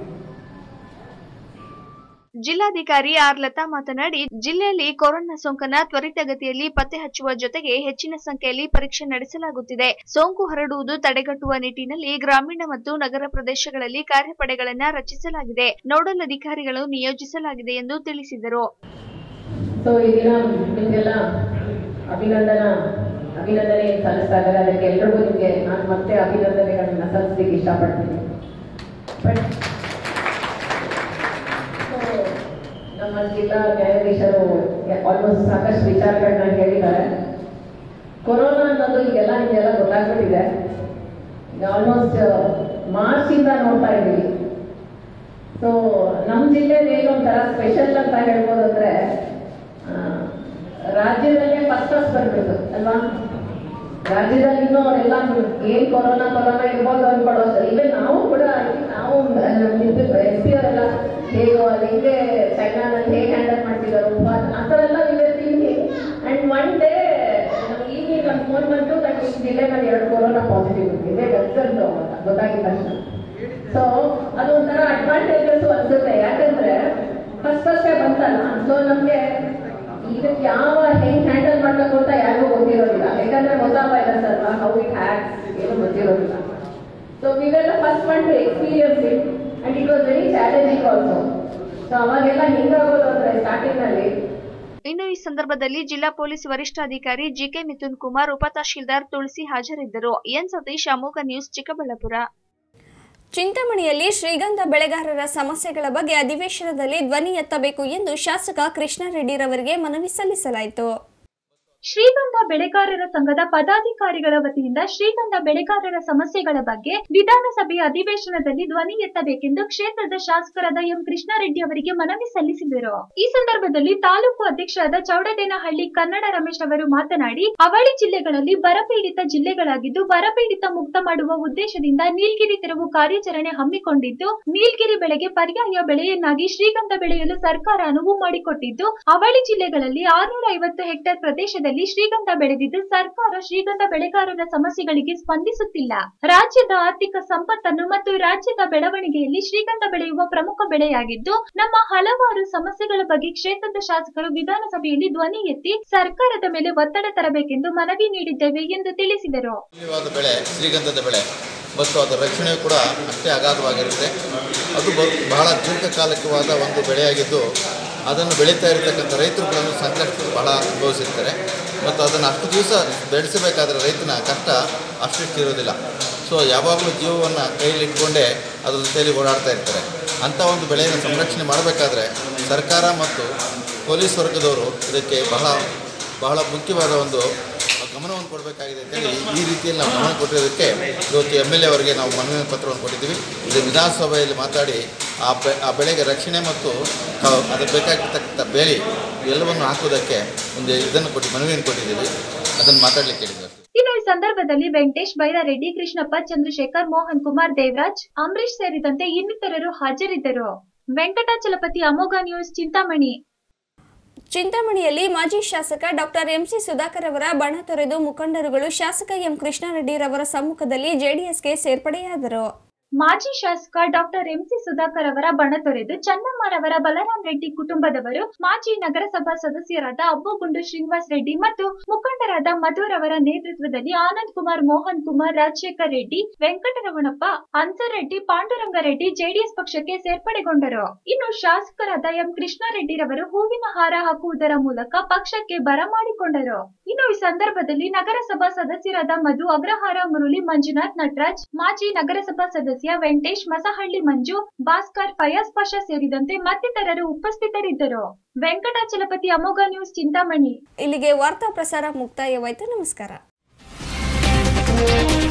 ಜಿಲ್ಲಾಧಿಕಾರಿ ಆರ್ ಲತಾ ಮಾತನಾಡಿ ಜಿಲ್ಲೆಯಲ್ಲಿ ಕೊರೋನಾ ಸೋಂಕನ್ನ ತ್ವರಿತಗತಿಯಲ್ಲಿ ಪತ್ತೆ ಹಚ್ಚುವ ಜೊತೆಗೆ ಹೆಚ್ಚಿನ ಸಂಖ್ಯೆಯಲ್ಲಿ ಪರೀಕ್ಷೆ ನಡೆಸಲಾಗುತ್ತಿದೆ ಸೋಂಕು ಹರಡುವುದು ತಡೆಗಟ್ಟುವ ನಿಟ್ಟಿನಲ್ಲಿ ಗ್ರಾಮೀಣ ಮತ್ತು ನಗರ ಪ್ರದೇಶಗಳಲ್ಲಿ ಕಾರ್ಯಪಡೆಗಳನ್ನ ರಚಿಸಲಾಗಿದೆ ನೋಡಲ್ ಅಧಿಕಾರಿಗಳು ನಿಯೋಜಿಸಲಾಗಿದೆ ಎಂದು ತಿಳಿಸಿದರು ಸೊ ಈ ದಿನ ನಿಮಗೆಲ್ಲ ಅಭಿನಂದನಾ ಅಭಿನಂದನೆ ಸಲ್ಲಿಸ್ತಾ ಇದ್ದಾರೆ ಅದಕ್ಕೆ ಎಲ್ರಿಗೂ ನಿಮಗೆ ನಾನು ಮತ್ತೆ ಅಭಿನಂದನೆಗಳನ್ನ ಸಲ್ಲಿಸ್ಲಿಕ್ಕೆ ಇಷ್ಟಪಡ್ತೀನಿ ಬಟ್ ನಮ್ಮ ಜಿಲ್ಲಾ ನ್ಯಾಯಾಧೀಶರು ಆಲ್ಮೋಸ್ಟ್ ಸಾಕಷ್ಟು ವಿಚಾರಗಳನ್ನ ಹೇಳಿದ್ದಾರೆ ಕೊರೋನಾ ಅನ್ನೋದು ಈಗೆಲ್ಲ ನಿಮಗೆಲ್ಲ ಗೊತ್ತಾಗ್ಬಿಟ್ಟಿದೆ ಈಗ ಆಲ್ಮೋಸ್ಟ್ ಮಾರ್ಚಿಂದ ನೋಡ್ತಾ ಇದ್ದೀವಿ ಸೊ ನಮ್ಮ ಜಿಲ್ಲೆದು ಏನು ಒಂಥರ ಸ್ಪೆಷಲ್ ಅಂತ ಹೇಳ್ಬೋದು ಅಂದ್ರೆ ಆ, ರಾಜ್ಯದಲ್ಲೇ ಫಸ್ಟ್ ಫಸ್ಟ್ ಬಂದ್ಬಿಡ್ತು ಅಲ್ವಾ ರಾಜ್ಯದಲ್ಲಿ ಇನ್ನೂ ಅವರೆಲ್ಲ ಏನ್ ಕೊರೋನಾ ಕೊರೋನಾ ಇರ್ಬೋದು ಅನ್ಕೊಳ್ಳೋ ಇಲ್ಲೇ ನಾವು ಕೂಡ I think ನಾವು ಎಸ್ ಪಿ ಅವರೆಲ್ಲ ಹೇಗೋ ಅಲ್ಲಿ ಹಿಂಗೆ ಚೈನಾದಲ್ಲಿ ಹೇಗೆ ಹ್ಯಾಂಡಲ್ ಮಾಡ್ತಿದ್ದಾರೆ ಆ ಥರ ಎಲ್ಲ ಇವೆ thinking and one day evening ಒಂದು ಫೋನ್ ಬಂತು ದಟ್ ಈ ಜಿಲ್ಲೆನಲ್ಲಿ ಎರಡು ಕೊರೋನಾ ಪಾಸಿಟಿವ್ ಇದೆ ಗೊತ್ತಂತು ಅಂತ ಗೊತ್ತಾಗಿದ್ದ ತಕ್ಷಣ ಸೊ ಅದು ಒಂಥರ ಅಡ್ವಾಂಟೇಜಸ್ ಅನ್ಸುತ್ತೆ ಯಾಕಂದ್ರೆ ಫಸ್ಟ್ ಫಸ್ಟೇ ಬಂತಲ್ಲ ಸೊ ನಮ್ಗೆ ಇದಕ್ಕೆ ಯಾವ ಹೆಂಗ್ ಹ್ಯಾಂಡಲ್ ಮಾಡ್ಬೇಕು ಅಂತ ಯಾರಿಗೂ ಗೊತ್ತಿರೋದಿಲ್ಲ ಯಾಕಂದ್ರೆ ಹೊಸ ವೈರಸ್ ಅಲ್ವಾ ಹೌ ಇಟ್ ಹ್ಯಾಕ್ಸ್ ಏನು ಗೊತ್ತಿರೋದಿಲ್ಲ ಸೊ ವಿವೆಲ್ಲ first one to experience it and it was very challenging also so ಅವಾಗೆಲ್ಲ ಹೆಂಗಾಗೋದು ಅಂದ್ರೆ ಸ್ಟಾರ್ಟಿಂಗ್ ನಲ್ಲಿ ಇನ್ನು ಈ ಸಂದರ್ಭದಲ್ಲಿ ಜಿಲ್ಲಾ ಪೊಲೀಸ್ ವರಿಷ್ಠಾಧಿಕಾರಿ ಜಿಕೆ ಮಿಥುನ್ ಕುಮಾರ್ ಉಪತಹಶೀಲ್ದಾರ್ ತುಳಸಿ ಹಾಜರಿದ್ದರು ಎನ್ ಸತೀಶ್ ಅಮೋಘ ನ್ಯೂಸ್ ಚಿಕ್ಕಬಳ್ಳಾಪುರ ಚಿಂತಾಮಣಿಯಲ್ಲಿ ಶ್ರೀಗಂಧ ಬೆಳೆಗಾರರ ಸಮಸ್ಯೆಗಳ ಬಗ್ಗೆ ಅಧಿವೇಶನದಲ್ಲಿ ಧ್ವನಿ ಎತ್ತಬೇಕು ಎಂದು ಶಾಸಕ ಕೃಷ್ಣಾರೆಡ್ಡಿರವರಿಗೆ ಮನವಿ ಸಲ್ಲಿಸಲಾಯಿತು ಶ್ರೀಗಂಧ ಬೆಳೆಗಾರರ ಸಂಘದ ಪದಾಧಿಕಾರಿಗಳ ವತಿಯಿಂದ ಶ್ರೀಗಂಧ ಬೆಳೆಗಾರರ ಸಮಸ್ಯೆಗಳ ಬಗ್ಗೆ ವಿಧಾನಸಭೆಯ ಅಧಿವೇಶನದಲ್ಲಿ ಧ್ವನಿ ಎತ್ತಬೇಕೆಂದು ಕ್ಷೇತ್ರದ ಶಾಸಕರಾದ ಎಂ ಕೃಷ್ಣಾರೆಡ್ಡಿ ಅವರಿಗೆ ಮನವಿ ಸಲ್ಲಿಸಿದರು ಈ ಸಂದರ್ಭದಲ್ಲಿ ತಾಲೂಕು ಅಧ್ಯಕ್ಷರಾದ ಚೌಡದೇನಹಳ್ಳಿ ಕನ್ನಡ ರಮೇಶ್ ಅವರು ಮಾತನಾಡಿ ಅವಳಿ ಜಿಲ್ಲೆಗಳಲ್ಲಿ ಬರಪೀಡಿತ ಜಿಲ್ಲೆಗಳಾಗಿದ್ದು ಬರಪೀಡಿತ ಮುಕ್ತ ಮಾಡುವ ಉದ್ದೇಶದಿಂದ ನೀಲಗಿರಿ ತೆರವು ಕಾರ್ಯಾಚರಣೆ ಹಮ್ಮಿಕೊಂಡಿದ್ದು ನೀಲಗಿರಿ ಬೆಳೆಗೆ ಪರ್ಯಾಯ ಬೆಳೆಯನ್ನಾಗಿ ಶ್ರೀಗಂಧ ಬೆಳೆಯಲು ಸರ್ಕಾರ ಅನುವು ಮಾಡಿಕೊಟ್ಟಿದ್ದು ಅವಳಿ ಜಿಲ್ಲೆಗಳಲ್ಲಿ ಆರುನೂರ ಐವತ್ತು ಹೆಕ್ಟೇರ್ ಪ್ರದೇಶದಲ್ಲಿ ಶ್ರೀಗಂಧ ಬೆಳೆದಿದ್ದು ಸರ್ಕಾರ ಶ್ರೀಗಂಧ ಬೆಳೆಗಾರರ ಸಮಸ್ಯೆಗಳಿಗೆ ಸ್ಪಂದಿಸುತ್ತಿಲ್ಲ ರಾಜ್ಯದ ಆರ್ಥಿಕ ಸಂಪತ್ತನ್ನು ಮತ್ತು ರಾಜ್ಯದ ಬೆಳವಣಿಗೆಯಲ್ಲಿ ಶ್ರೀಗಂಧ ಬೆಳೆಯುವ ಪ್ರಮುಖ ಬೆಳೆಯಾಗಿದ್ದು ನಮ್ಮ ಹಲವಾರು ಸಮಸ್ಯೆಗಳ ಬಗ್ಗೆ ಕ್ಷೇತ್ರದ ಶಾಸಕರು ವಿಧಾನಸಭೆಯಲ್ಲಿ ಧ್ವನಿ ಎತ್ತಿ ಸರ್ಕಾರದ ಮೇಲೆ ಒತ್ತಡ ತರಬೇಕೆಂದು ಮನವಿ ನೀಡಿದ್ದೇವೆ ಎಂದು ತಿಳಿಸಿದರು ಅಮೂಲ್ಯವಾದ ಬೆಳೆ ಶ್ರೀಗಂಧದ ಬೆಳೆ ಮತ್ತು ಅದರ ರಕ್ಷಣೆಯು ಕೂಡ ಅಷ್ಟೇ ಅಗಾಧವಾಗಿರುತ್ತೆ ಅದು ಬ- ಬಹಳ ದೀರ್ಘಕಾಲಿಕವಾದ ಒಂದು ಬೆಳೆಯಾಗಿದ್ದು ಅದನ್ನು ಬೆಳೀತಾ ಇರತಕ್ಕಂಥ ರೈತರು ಕೂಡ ಸಂಕಷ್ಟ ಬಹಳ ಅನುಭವಿಸಿರ್ತಾರೆ ಮತ್ತು ಅದನ್ನು ಅಷ್ಟು ದಿವಸ ಬೆಳೆಸಬೇಕಾದ್ರೆ ರೈತನ ಕಷ್ಟ ಅಷ್ಟಿಷ್ಟು ಇರೋದಿಲ್ಲ ಸೊ ಯಾವಾಗಲೂ ಜೀವವನ್ನು ಕೈಲಿಟ್ಕೊಂಡೇ ಅದ್ರ ಜೊತೆಯಲ್ಲಿ ಓಡಾಡ್ತಾ ಇರ್ತಾರೆ ಅಂಥ ಒಂದು ಬೆಳೆಯನ್ನು ಸಂರಕ್ಷಣೆ ಮಾಡಬೇಕಾದ್ರೆ ಸರ್ಕಾರ ಮತ್ತು ಪೊಲೀಸ್ ವರ್ಗದವರು ಇದಕ್ಕೆ ಬಹಳ ಬಹಳ ಮುಖ್ಯವಾದ ಒಂದು ಗಮನವನ್ನು ಕೊಡಬೇಕಾಗಿದೆ ಅಂತೇಳಿ ಈ ರೀತಿಯಲ್ಲಿ ನಾವು ಗಮನ ಕೊಟ್ಟಿರೋದಕ್ಕೆ ಇವತ್ತು ಎಮ್ ಎಲ್ ಎ ಅವರಿಗೆ ನಾವು ಮನವಿ ಪತ್ರವನ್ನು ಕೊಟ್ಟಿದ್ದೀವಿ ಇದು ವಿಧಾನಸಭೆಯಲ್ಲಿ ಮಾತಾಡಿ ಆ ಬೆ ಆ ಬೆಳೆಗೆ ರಕ್ಷಣೆ ಮತ್ತು ಆ, ಅದಕ್ಕೆ ಬೇಕಾಗಿರ್ತಕ್ಕಂಥ ಬೇಲಿ ಎಲ್ಲವನ್ನು ಹಾಕುವುದಕ್ಕೆ ಒಂದು ಇದನ್ನು ಕೊಟ್ಟು ಮನವಿಯನ್ನು ಕೊಟ್ಟಿದ್ದೀವಿ ಅದನ್ನು ಮಾತಾಡಲಿಕ್ಕೆ ಹೇಳಿದ್ದಾರೆ ಇನ್ನು ಈ ಸಂದರ್ಭದಲ್ಲಿ ವೆಂಕಟೇಶ್ ಬೈರಾರೆಡ್ಡಿ ಕೃಷ್ಣಪ್ಪ ಚಂದ್ರಶೇಖರ್ ಮೋಹನ್ ಕುಮಾರ್ ದೇವರಾಜ್ ಅಂಬರೀಶ್ ಸೇರಿದಂತೆ ಇನ್ನಿತರರು ಹಾಜರಿದ್ದರು ವೆಂಕಟಾಚಲಪತಿ ಅಮೋಘ ನ್ಯೂಸ್ ಚಿಂತಾಮಣಿ ಚಿಂತಾಮಣಿಯಲ್ಲಿ ಮಾಜಿ ಶಾಸಕ ಡಾಕ್ಟರ್ ಎಂಸಿ ಸುಧಾಕರ್ ಅವರ ಬಣ ತೊರೆದು ಮುಖಂಡರುಗಳು ಶಾಸಕ ಎಂ ಕೃಷ್ಣಾರೆಡ್ಡಿರವರ ಸಮ್ಮುಖದಲ್ಲಿ ಜೆಡಿಎಸ್ಗೆ ಸೇರ್ಪಡೆಯಾದರು ಮಾಜಿ ಶಾಸಕ ಡಾಕ್ಟರ್ ಎಂಸಿ ಸುಧಾಕರ್ ಅವರ ಬಣ ತೊರೆದು ಚನ್ನಮ್ಮರವರ ಬಲರಾಮ್ ರೆಡ್ಡಿ ಕುಟುಂಬದವರು ಮಾಜಿ ನಗರಸಭಾ ಸದಸ್ಯರಾದ ಅಬ್ಬುಗುಂಡು ಶ್ರೀನಿವಾಸ್ ರೆಡ್ಡಿ ಮತ್ತು ಮುಖಂಡರಾದ ಮಧುರವರ ನೇತೃತ್ವದಲ್ಲಿ ಆನಂದ್ ಕುಮಾರ್ ಮೋಹನ್ ಕುಮಾರ್ ರಾಜಶೇಖರ್ ರೆಡ್ಡಿ ವೆಂಕಟರಮಣಪ್ಪ ಅನ್ಸರ್ ರೆಡ್ಡಿ ಪಾಂಡುರಂಗ ರೆಡ್ಡಿ ಜೆಡಿಎಸ್ ಪಕ್ಷಕ್ಕೆ ಸೇರ್ಪಡೆಗೊಂಡರು ಇನ್ನು ಶಾಸಕರಾದ ಎಂ ಕೃಷ್ಣಾರೆಡ್ಡಿರವರು ಹೂವಿನ ಹಾರ ಹಾಕುವುದರ ಮೂಲಕ ಪಕ್ಷಕ್ಕೆ ಬರಮಾಡಿಕೊಂಡರು ಇನ್ನು ಈ ಸಂದರ್ಭದಲ್ಲಿ ನಗರಸಭಾ ಸದಸ್ಯರಾದ ಮಧು ಅಗ್ರಹಾರ ಮುರಳಿ ಮಂಜುನಾಥ್ ನಟರಾಜ್ ಮಾಜಿ ನಗರಸಭಾ ಸದಸ್ಯ ವೆಂಕಟೇಶ್ ಮಸಹಳ್ಳಿ ಮಂಜು ಭಾಸ್ಕರ್ ಫಯಾಜ್ ಪಾಷಾ ಸೇರಿದಂತೆ ಮತ್ತಿತರರು ಉಪಸ್ಥಿತರಿದ್ದರು ವೆಂಕಟಾಚಲಪತಿ ಅಮೋಘ ನ್ಯೂಸ್ ಚಿಂತಾಮಣಿ ಇಲ್ಲಿಗೆ ವಾರ್ತಾ ಪ್ರಸಾರ ಮುಕ್ತಾಯವಾಯಿತು ನಮಸ್ಕಾರ